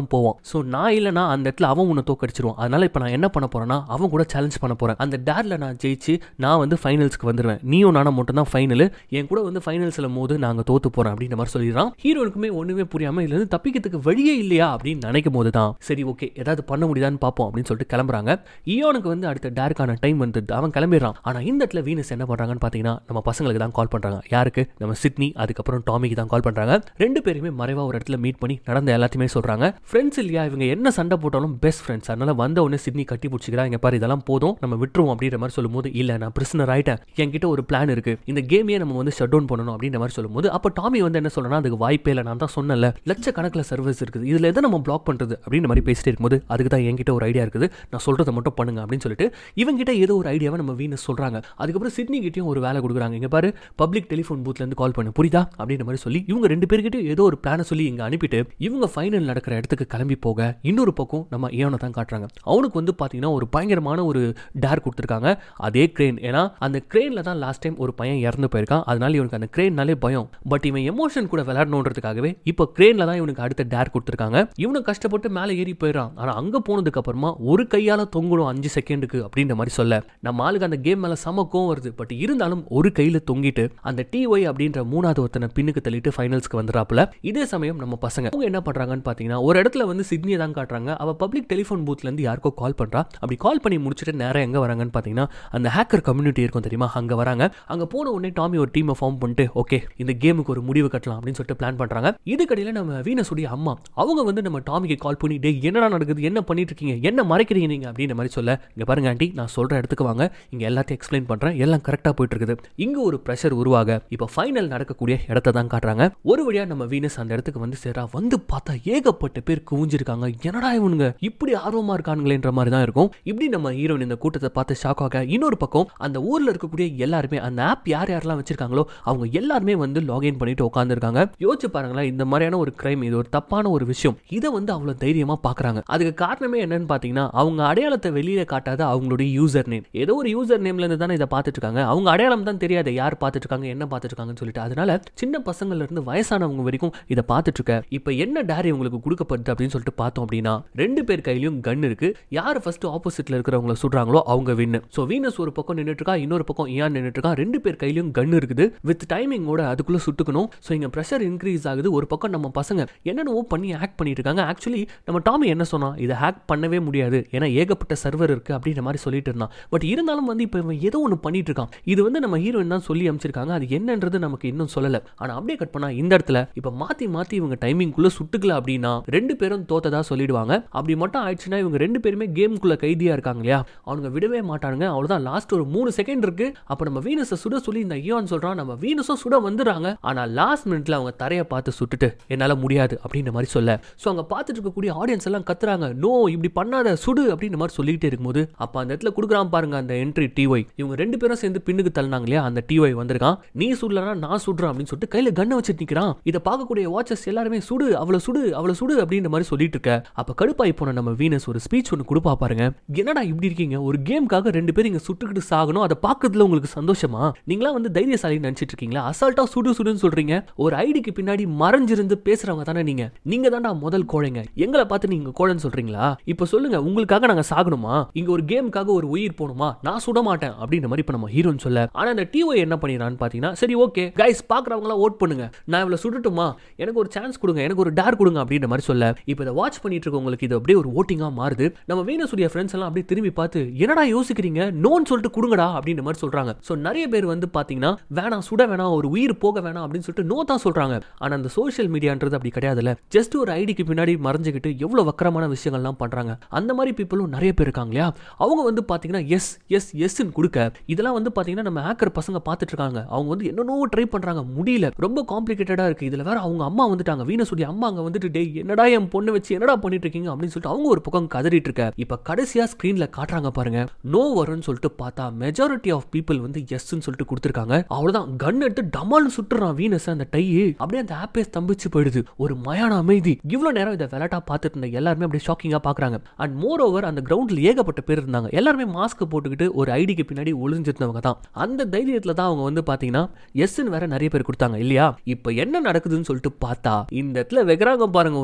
[SPEAKER 1] தான் போவான் ஸோ நான் இல்லைனா அந்த இடத்துல அவன் உன்னை தோக்கடிச்சிருவான் அதனால இப்போ நான் என்ன பண்ண போறேன்னா அவன் கூட சேலஞ்ச் பண்ண போறேன் அந்த டேர்ல நான் ஜெயிச்சு நான் வந்து ஃபைனல்ஸ்க்கு வந்துடுவேன் நீயும் நானும் மட்டும் தான் ஃபைனல் என் கூட வந்து ஃபைனல்ஸ்ல மோது நாங்கள் தோத்து போறோம் அப்படின்ற மாதிரி சொல்லிடுறான் ஹீரோனுக்குமே ஒண்ணுமே புரியாம இதுல இருந்து தப்பிக்கிறதுக்கு வழியே இல்லையா அப்படின்னு நினைக்கும் போது தான் சரி ஓகே ஏதாவது பண்ண முடியுதான்னு பார்ப்போம் அப்படின்னு சொல்லிட்டு கிளம்புறாங்க ஈயோனுக்கு வந்து அடுத்த டேருக்கான டைம் வந்து அவன் கிளம்பிடுறான் ஆனா இந்த இடத்துல வீனஸ் என்ன பண்றாங்கன்னு பாத்தீங்கன்னா நம்ம பசங்களுக்கு தான் கால் பண்றாங்க யாருக்கு நம்ம சிட்னி அதுக்கப்புறம் டாமிக்கு தான் கால் பண்றாங்க ரெண்டு பேருமே மறைவா ஒரு இடத்துல மீட் பண்ணி நடந்த எல்லாத்தையுமே சொல்றாங்க ஃப்ரெண்ட்ஸ் இல்லையா இவங்க என்ன சண்டை போட்டாலும் பெஸ்ட் ஃப்ரெண்ட்ஸ் அதனால வந்த உடனே சிட்னி கட்டி பிடிச்சிக்கிறா இங்க பாரு இதெல்லாம் போதும் நம்ம விட்டுருவோம் அப்படின்ற மாதிரி சொல்லும்போது இல்ல நான் பிரிசனர் ஆயிட்டேன் என்கிட்ட ஒரு பிளான் இருக்கு இந்த கேமையே நம்ம வந்து ஷட் டவுன் பண்ணணும் அப்படின்ற மாதிரி சொல்லும்போது அப்ப டாமி வந்து என்ன சொல்றேன்னா அதுக்கு வாய்ப்பே இல்லை நான் தான் சொன்னல லட்சக்கணக்கில் சர்வீஸ் இருக்குது இதுல எதை நம்ம பிளாக் பண்றது அப்படின்ற மாதிரி பேசிட்டே இருக்கும்போது அதுக்கு தான் என்கிட்ட ஒரு ஐடியா இருக்குது நான் சொல்றதை மட்டும் பண்ணுங்க அப்படின்னு சொல்லிட்டு இவங்கிட்ட ஏதோ ஒரு ஐடியாவை நம்ம வீனஸ் சொல்றாங்க அதுக்கப்புறம் சிட்னி கிட்டயும் ஒரு வேலை கொடுக்குறாங்க இங்க பாரு பப்ளிக் டெலிஃபோன் பூத்ல இருந்து கால் பண்ணு புரியுதா அப்படின்ற மாதிரி சொல்லி இவங்க ரெண்டு பேர்கிட்டயும் ஏதோ ஒரு பிளானை சொல்லி இங்க அனுப்பிட்டு இவங்க ஃபைனல் நடக்கிற இடத்துக்கு கிளம்பி போக இன்னொரு பக்கம் நம்ம ஏவனை தான் காட்டுறாங்க அவனுக்கு வந்து பாத்தீங்கன்னா ஒரு பயங்கரமான ஒரு டேர் கொடுத்துருக்காங்க அதே கிரேன் ஏன்னா அந்த கிரேன்ல தான் லாஸ்ட் டைம் ஒரு பையன் இறந்து போயிருக்கான் அதனால இவனுக்கு அந்த கிரேன்னாலே பயம் பட் இவன் எமோஷன் கூட விளையாடணுன்றதுக்காகவே இப்போ கிரேன்ல தான் இவனுக்கு அடுத்த டேர் கொடுத்துருக்காங்க இவனுக்கு கஷ்டப்பட்டு மேலே ஏறி போயிடறான் ஆனா அங்க போனதுக்கு அப்புறமா ஒரு கையால தொங்கணும் அஞ்சு செகண்டுக்கு அப்படின்ற மாதிரி சொல்ல நம்ம ஆளுக்கு அந்த கேம் மேல செம கோவம் வருது பட் இருந்தாலும் ஒரு கையில தொங்கிட்டு அந்த டி ஒய் அப்படின்ற மூணாவது ஒருத்தனை பின்னுக்கு தள்ளிட்டு ஃபைனல்ஸ்க்கு வந்துறாப்புல இதே சமயம் நம்ம பசங்க அவங்க என்ன பண்றாங்கன்னு பாத்தீங்கன்னா ஒரு இடத்துல வந்து சிட்னியை தான் காட்டுறாங்க அவ பப்ளிக் டெலிஃபோன் பூத்ல இருந்து யாருக்கோ கால் பண்றா அப்படி கால் பண்ணி முடிச்சுட்டு நேரம் எங்க வராங்கன்னு பாத்தீங்கன்னா அந்த ஹேக்கர் கம்யூனிட்டி இருக்கும் தெரியுமா அங்க வராங்க அங்க போன உடனே டாமி ஒரு டீமை ஃபார்ம் பண்ணிட்டு ஓகே இந்த கேமுக்கு ஒரு முடிவு கட்டலாம் அப்படின்னு சொல்லிட்டு பிளான் பண்றாங்க இதுக்கடையில நம்ம வீனஸுடைய அம்மா அவங்க வந்து நம்ம டாமிக்கு கால் பண்ணி டே என்னடா நடக்குது என்ன பண்ணிட்டு இருக்கீங்க என்ன மறைக்கிறீங்க நீங்க அப்படின்ற மாதிரி சொல்ல இங்க பாருங்க ஆண்டி நான் சொல்ற இடத்துக்கு வாங்க இங்க எல்லாத்தையும் எக்ஸ்பிளைன் பண்றேன் எல்லாம் கரெக்டா போயிட்டு இருக்குது இங்க ஒரு ப்ரெஷர் உருவாக இப்போ ஃபைனல் நடக்கக்கூடிய இடத்த தான் காட்டுறாங்க ஒரு வழியா நம்ம வீனஸ் அந்த இடத்துக்கு வந்து சேரா வந்து பார்த்தா ஏகப்பட்ட பேர் குவிஞ்சிருக்காங்க என்னடா இவனுங்க இப்படி ஆர்வமா இருக்கானுங்களேன்ற மாதிரி தான் இருக்கும் இப்படி நம்ம ஹீரோயின் இந்த கூட்டத்தை பார்த்து ஷாக் ஆக இன்னொரு பக்கம் அந்த ஊர்ல இருக்கக்கூடிய எல்லாருமே அந்த ஆப் யார் யாரெல்லாம் வச்சிருக்காங்களோ அவங்க எல்லாருமே வந்து லாகின் பண்ணிட்டு உட்காந்துருக்காங்க யோசிச்சு பாருங்களேன் இந்த மாதிரியான ஒரு கிரைம் இது ஒரு தப்பான ஒரு விஷயம் இதை வந்து அவ்வளவு தைரியமா பாக்குறாங்க அதுக்கு காரணமே என்னன்னு பாத்தீங்கன்னா அவங்க அடையாளத்தை வெளியில காட்டாத அவங்களுடைய யூசர் நேம் ஏதோ ஒரு யூசர் நேம்ல இருந்து தானே இதை பார்த்துட்டு இருக்காங்க அவங்க அடையாளம் தான் தெரியாது யார் பார்த்துட்டு இருக்காங்க என்ன பார்த்துட்டு இருக்காங்கன்னு சொல்லிட்டு அதனால சின்ன பசங்கள்ல இருந்து வயசானவங்க வரைக்கும் இதை பார்த்துட்டு இருக்க இப்போ என்ன டேரி உங்களுக்கு கொடுக்கப்படுது அப்படின்னு சொல்லிட்டு பார்த்தோம் அப்படின்னா ரெண்டு பேர் கையிலயும் கன் இருக்கு யார் ஃபர்ஸ்ட் ஆப்போசிட்ல இருக்கிறவங்கள சுடுறாங்களோ அவங்க வின்னு ஸோ வீனஸ் ஒரு பக்கம் நின்றுட்டு இருக்கா இன்னொரு பக்கம் இயான் நின்றுட்டு இருக்கா ரெண்டு பேர் கையிலயும் கன் இருக்குது வித் டைமிங்கோட அதுக்குள்ள சுட்டுக்கணும் ஸோ இங்க ப்ரெஷர் இன்க்ரீஸ் ஆகுது ஒரு பக்கம் நம்ம பசங்க என்னென்னவோ பண்ணி ஹேக் பண்ணிட்டு இருக்காங்க ஆக்சுவலி நம்ம டாமி என்ன சொன்னா இதை ஹேக் பண்ணவே முடியாது ஏன்னா ஏகப்பட்ட சர்வர் இருக்கு அப்படின்ற மாதிரி சொல்லிட்டு இருந்தான் பட் இருந்தாலும் வந்து இப்போ இவன் ஏதோ ஒன்று பண்ணிட்டு இருக்கான் இது வந்து நம்ம ஹீரோயின் தான் சொல்லி அமைச்சிருக்காங்க அது என்னன்றது நமக்கு இன்னும் சொல்லல ஆனா அப்படியே கட் பண்ணா இந்த இடத்துல இப்போ மாத்தி மாத்தி இவங்க டைமிங்குள்ள சுட்டுக்கல அப்படின்னா ரெண்டு பேரும் தோத்ததா சொல்லிடுவாங்க அப்படி மட்டும் ஆயிடுச்சுன்னா இவங்க ரெண்டு பேருமே கேமுக்குள்ள கைதியா இருக்காங்க இல்லையா அவங்க விடவே மாட்டானுங்க அவ்வளவுதான் லாஸ்ட் ஒரு மூணு செகண்ட் இருக்கு அப்ப நம்ம வீனஸை சுட சொல்லி இந்த ஐயோன்னு சொல்றான் நம்ம வீனஸும் சுட வந்துடுறாங்க ஆனா லாஸ்ட் மினிட்ல அவங்க தரையை பார்த்து சுட்டுட்டு என்னால முடியாது அப்படின்ற மாதிரி சொல்ல ஸோ அங்க பார்த்துட்டு இருக்கக்கூடிய ஆடியன்ஸ் எல்லாம் கத்துறாங்க நோ இப்படி பண்ணாத சுடு அப்படின்ற மாதிரி சொல்லிக்கிட்டே இருக்கும்போது அப்ப அந்த இடத்துல கொடுக்குறான் பாருங்க அந்த என்ட்ரி டிஒய் இவங்க ரெண்டு பேரும் சேர்ந்து பின்னுக்கு தள்ளினாங்க இல்லையா அந்த டிஒய் வந்திருக்கான் நீ சுடலனா நான் சுடுறேன் அப்படின்னு சொல்லிட்டு கையில கண்ணை வச்சு நிக்கிறான் இதை பார்க்கக்கூடிய வாட்சஸ் எல்லாருமே சுடு அவளை சுடு அவளை சுடு அப்படின்ற மாதிரி சொல்லிட்டு இருக்க அப்ப கடுப்பாய் போன நம்ம வீனஸ் ஒரு ஸ்பீச் ஒன்று கொடுப்பா பாருங்க என்னடா இப்படி இருக்கீங்க ஒரு கேமுக்காக ரெண்டு பேரும் இங்க சுட்டுக்கிட்டு சாகணும் அதை பார்க்கறதுல உங்களுக்கு சந்தோஷமா நீங்களா வந்து தைரியசாலின்னு நினைச்சிட்டு இருக்கீங்களா அசால்ட்டா சுடு சுடுன்னு சொல்றீங்க ஒரு ஐடிக்கு பின்னாடி மறைஞ்சிருந்து பேசுறவங்க தானே நீங்க நீங்க தான்டா முதல் கோழைங்க எங்களை பார்த்து நீங்க கோழைன்னு சொல்றீங்களா இப்போ சொல்லுங்க உங்களுக்காக நாங்க சாகணுமா இங்க ஒரு கேமுக்காக ஒரு உயிர் போகணுமா நான் சுட மாட்டேன் அப்படின்ற மாதிரி இப்போ நம்ம ஹீரோன்னு சொல்ல ஆனா அந்த டிஓ என்ன பண்ணிடுறான்னு பாத்தீங்கன்னா சரி ஓகே கைஸ் பாக்குறவங்களாம் ஓட் பண்ணுங்க நான் இவ்வளவு சுடட்டுமா எனக்கு ஒரு சான்ஸ் கொடுங்க எனக்கு ஒரு டேர் கொடுங்க அப்படின்ற மாதிரி சொல்ல இப்போ இதை வாட்ச் பண்ணிட்டு இருக்கவங்களுக்கு இது அப்படியே ஒரு ஓட்டிங்கா மாறுது நம்ம வீனஸுடைய ஃப்ரெண்ட்ஸ் எல்லாம் அப்படியே திரும்பி பார்த்து என்னடா யோசிக்கிறீங்க நோன்னு சொல்லிட்டு கொடுங்கடா அப்படின்ற மாதிரி சொல்றாங்க ஸோ நிறைய பேர் வந்து பாத்தீங்கன்னா வேணாம் சுட வேணாம் ஒரு உயிர் போக வேணாம் அப்படின்னு சொல்லிட்டு நோ தான் சொல்றாங்க ஆனா அந்த சோஷியல் மீடியான்றது அப்படி கிடையாதுல்ல ஜஸ்ட் ஒரு ஐடிக்கு பின்னாடி மறைஞ்சுக்கிட்டு எவ்வளவு வக்கரமான விஷயங்கள்லாம் பண்றாங்க அந்த மாதிரி பீப்புளும் நிறைய பேர் இருக்காங்க இல்லையா அவங்க வந்து பாத்தீங்கன்னா எஸ் எஸ் எஸ்ன்னு கொடுக்க இதெல்லாம் வந்து பாத்தீங்கன்னா நம்ம ஹேக்கர் பசங்க பார்த்துட்டு இருக்காங்க அவங்க வந்து என்னென்னோ ட்ரை பண்றாங்க முடியல ரொம்ப காம்ப்ளிகேட்டடா இருக்கு இதுல வேற அவங்க அம்மா வந்துட்டாங்க வீனஸுடைய அம்மா அங்க வந்துட்டு டேய் என்னடா என் பொண்ணு வச்சு என்னடா பண்ணிட்டு இருக்கீங்க அப்படின்னு சொல்லிட்டு அவங்க ஒரு பக்கம் கதறிட்டு இருக்க இப்ப கடைசியா ஸ்கிரீன்ல காட்டுறாங்க பாருங்க நோ வரும்னு சொல்லிட்டு பார்த்தா மெஜாரிட்டி ஆஃப் பீப்புள் வந்து எஸ்ன்னு சொல்லிட்டு கொடுத்துருக்காங்க அவ்வளவுதான் கன் எடுத்து டமால்னு சுட்டுறான் வீனஸ் அந்த டை அப்படியே அந்த ஆப்பே ஸ்தம்பிச்சு போயிடுது ஒரு மயான அமைதி இவ்வளவு நேரம் இதை விளையாட்டா பார்த்துட்டு இருந்த எல்லாருமே அப்படியே ஷாக்கிங்கா பாக்குறாங்க அண்ட் மோர் ஓவர் அந்த கிரவுண்ட்ல ஏகப்பட்ட பேர் இருந்தாங்க எல்லாருமே மாஸ்க் போட்டுக்கிட்டு ஒரு ஐடிக்கு பின்னாடி ஒளிஞ்சிருந்தவங்க தான் அந்த தைரியத்துல தான் அவங்க வந்து பாத்தீங்கன்னா எஸ்ன்னு வேற நிறைய பேர் கொடுத்தாங்க இல்லையா இப்போ என்ன நடக்குதுன்னு சொல்லிட்டு பார்த்தா இந்த இடத்துல வைக்கிறாங்க பாருங்க ஒரு பயங்கர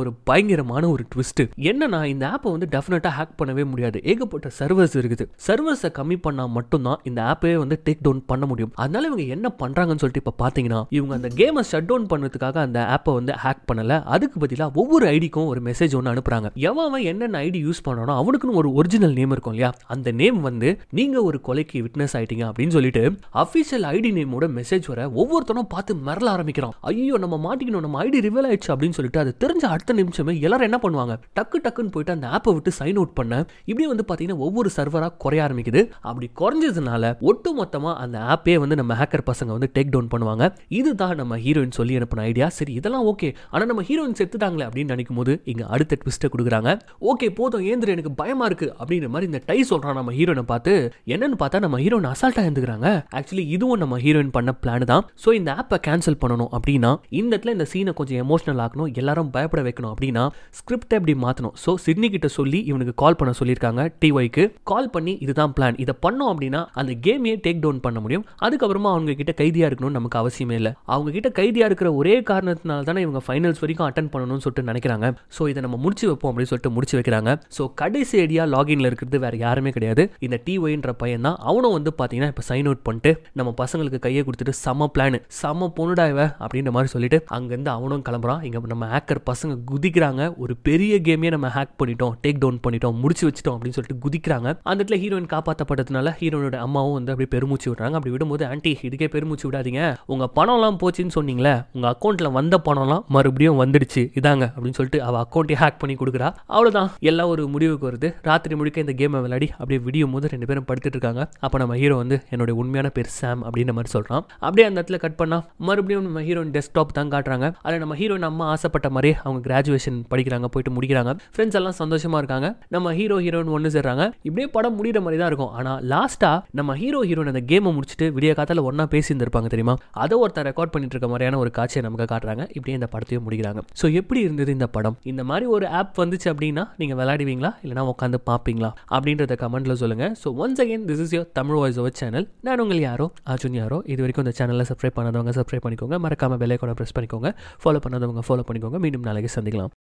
[SPEAKER 1] பயங்கரமான ஒரு ட்விஸ்ட் என்னன்னா இந்த ஆப்பை வந்து டெஃபினட்டா ஹேக் பண்ணவே முடியாது ஏகப்பட்ட சர்வர்ஸ் இருக்குது சர்வர்ஸை கம்மி பண்ணா மட்டும்தான் இந்த ஆப்பே வந்து டேக் டவுன் பண்ண முடியும் அதனால இவங்க என்ன பண்றாங்கன்னு சொல்லிட்டு இப்ப பாத்தீங்கன்னா இவங்க அந்த கேமை ஷட் டவுன் பண்ணதுக்காக அந்த ஆப்பை வந்து ஹேக் பண்ணல அதுக்கு பதிலாக ஒவ்வொரு ஐடிக்கும் ஒரு மெசேஜ் ஒன்று அனுப்புறாங்க எவன் அவன் என்னென்ன ஐடி யூஸ் பண்ணானோ அவனுக்குன்னு ஒரு ஒரிஜினல் நேம் இருக்கும் இல்லையா அந்த நேம் வந்து நீங்க ஒரு கொலைக்கு விட்னஸ் ஆயிட்டீங்க அப்படின்னு சொல்லிட்டு அஃபிஷியல் ஐடி நேமோட மெசேஜ் வர ஒவ்வொருத்தனும் பார்த்து மிரள ஆரம்பிக்கிறான் ஐயோ நம்ம மாட்டிக்கணும் நம்ம ஐடி ரிவீல் ஆயிடுச்சு அப்படின்னு சொல்லிட்டு அது தெரிஞ்ச அடுத்த நிமிஷமே எல்லாரும் என்ன பண்ணுவாங்க டக்கு டக்குன்னு போயிட்டு அந்த ஆப்பை விட்டு சைன் அவுட் பண்ண இப்படியே வந்து பாத்தீங்கன்னா ஒவ்வொரு சர்வரா குறைய ஆரம்பிக்குது அப்படி குறைஞ்சதுனால ஒட்டு மொத்தமா அந்த ஆப்பே வந்து நம்ம ஹேக்கர் பசங்க வந்து டேக் டவுன் பண்ணுவாங்க இதுதான் நம்ம ஹீரோயின் சொல்லி அனுப்பின ஐடியா சரி இதெல்லாம் ஓகே ஆனா நம்ம ஹீரோயின் செத்துட்டாங்களே அப்படின்னு நினைக்கும் போது இங்க அடுத்த ட்விஸ்ட்டை கொடுக்குறாங்க ஓகே போதும் ஏந்திர எனக்கு பயமா இருக்கு அப்படின்ற மாதிரி இந்த டை சொல்றான் நம்ம ஹீரோனை பார்த்து என்னன்னு பார்த்தா நம்ம ஹீரோயின் அசால்ட்டா இருந்துக்கிறாங்க ஆக்சுவலி இதுவும் நம்ம ஹீரோயின் பண்ண பிளான் தான் ஸோ இந்த ஆப்பை கேன்சல் பண்ணணும் அப்படின்னா இந்த இடத்துல இந்த சீனை கொஞ்சம் எமோஷனல் ஆக்கணும் எல்லாரும் பயப்பட வைக்கணும் அப்படின்னா ஸ்கிரிப்டை எப்படி மாற்றணும் ஸோ சிட்னி கிட்ட சொல்லி இவனுக்கு கால் பண்ண சொல்லியிருக்காங்க டிஒய்க்கு கால் பண்ணி இதுதான் பிளான் இதை பண்ணோம் அப்படின்னா அந்த கேமையே டேக் டவுன் பண்ண முடியும் அதுக்கப்புறமா அவங்க கிட்ட கைதியா இருக்கணும்னு நமக்கு அவசியமே இல்லை அவங்க கிட்ட கைதியா இருக்கிற ஒரே காரணத்தினால தானே இவங்க ஃபைனல்ஸ் வரைக்கும் அட்டன் பண்ணணும்னு சொல்லிட்டு நினைக்கிறாங்க ஸோ இதை நம்ம முடிச்சு வைப்போம் அப்படின்னு சொல்லிட்டு முடிச்சு வைக்கிறாங்க ஸோ கடைசி ஐடியா லாகின்ல இருக்கிறது வேற யாருமே கிடையாது இந்த டிஒய்ன்ற பையன் தான் அவனும் வந்து பார்த்தீங்கன்னா இப்போ சைன் அவுட் பண்ணிட்டு நம்ம பசங்களுக்கு கையை கொடுத்துட்டு செம பிளான் செம பொண்ணுடா இவ அப்படின்ற மாதிரி சொல்லிட்டு அங்கேருந்து அவனும் கிளம்புறான் இங்கே நம்ம ஹேக்கர் பசங்க குதிக்கிறாங்க ஒரு பெரிய கேமையே நம்ம ஹேக் பண்ணிட்டோம் டேக் டவுன் பண்ணிட்டோம் முடிச்சு வச்சிட்டோம் அப்படின்னு சொல்லிட்டு குதிக்கிறாங்க அந்த இடத்துல ஹீரோயின் காப்பாற்றப்பட்டதுனால ஹீரோனோட அம்மாவும் வந்து அப்படியே பெருமூச்சு விடுறாங்க அப்படி விடும்போது ஆன்ட்டி இதுக்கே பெருமூச்சு விடாதீங்க உங்க பணம்லாம் போச்சுன்னு சொன்னீங்களே உங்க அக்கௌண்ட்ல வந்த பணம்லாம் மறுபடியும் வந்துடுச்சு இதாங்க அப்படின்னு சொல்லிட்டு அவ அக்கௌண்ட்டை ஹேக் பண்ணி கொடுக்குறா அவ்வளோதான் எல்லாம் ஒரு முடிவுக்கு வருது ராத்திரி முழுக்க இந்த கேமை விளையாடி அப்படியே விடியும் போது ரெண்டு பேரும் படுத்துட்டு இருக்காங்க அப்போ நம்ம ஹீரோ வந்து என்னோட உண்மையான பேர் சாம் அப்படின்ற மாதிரி சொல்றான் அப்படியே அந்த இடத்துல கட் பண்ணா மறுபடியும் நம்ம ஹீரோயின் டெஸ்க்டாப் தான் காட்டுறாங்க அதில் நம்ம ஹீரோயின் அம்மா ஆசைப்பட்ட மாதிரியே அவங்க கிராஜுவேஷன் படிக்கிறாங்க போயிட்டு முடிக்கிறாங்க ஃப்ரெண்ட்ஸ் எல்லாம் சந்தோஷமா இருக்காங்க நம்ம ஹீரோ ஹீரோயின் ஒன்று சேர்றாங்க இப்படியே படம் முடிகிற மாதிரி தான் இருக்கும் ஆனால் லாஸ்டா நம்ம ஹீரோ ஹீரோயின் அந்த கேமை முடிச்சுட்டு விடிய காத்தால ஒன்றா பேசி இருந்திருப்பாங்க தெரியுமா அதை ஒருத்தர் ரெக்கார்ட் பண்ணிட்டு இருக்க மாதிரியான ஒரு காட்சியை நமக்கு காட்டுறாங்க இப்படியே இந்த படத்தையும் முடிக்கிறாங்க ஸோ எப்படி இருந்தது இந்த படம் இந்த மாதிரி ஒரு ஆப் வந்துச்சு அப்படின்னா நீங்கள் விளையாடுவீங்களா இல்லைனா உட்காந்து பார்ப்பீங்களா அப்படின்றத கமெண்ட்ல சொல்லுங்க so once again this is your Tamil voice over channel நான் உங்கள் யாரோ அர்ஜுன் யாரோ இது வரைக்கும் இந்த சேனலில் சப்ஸ்கிரைப் பண்ணாதவங்க சப்ஸ்கிரைப் பண்ணிக்கோங்க மறக்காம பெல்லைக்கோட ப்ரெஸ் பண்ணிக்கோங்க ஃபாலோ பண்ணாதவங்க ஃபாலோ பண்ணிக்கோங்க மீண்டும் நாளைக்கு சந்திக்கலாம்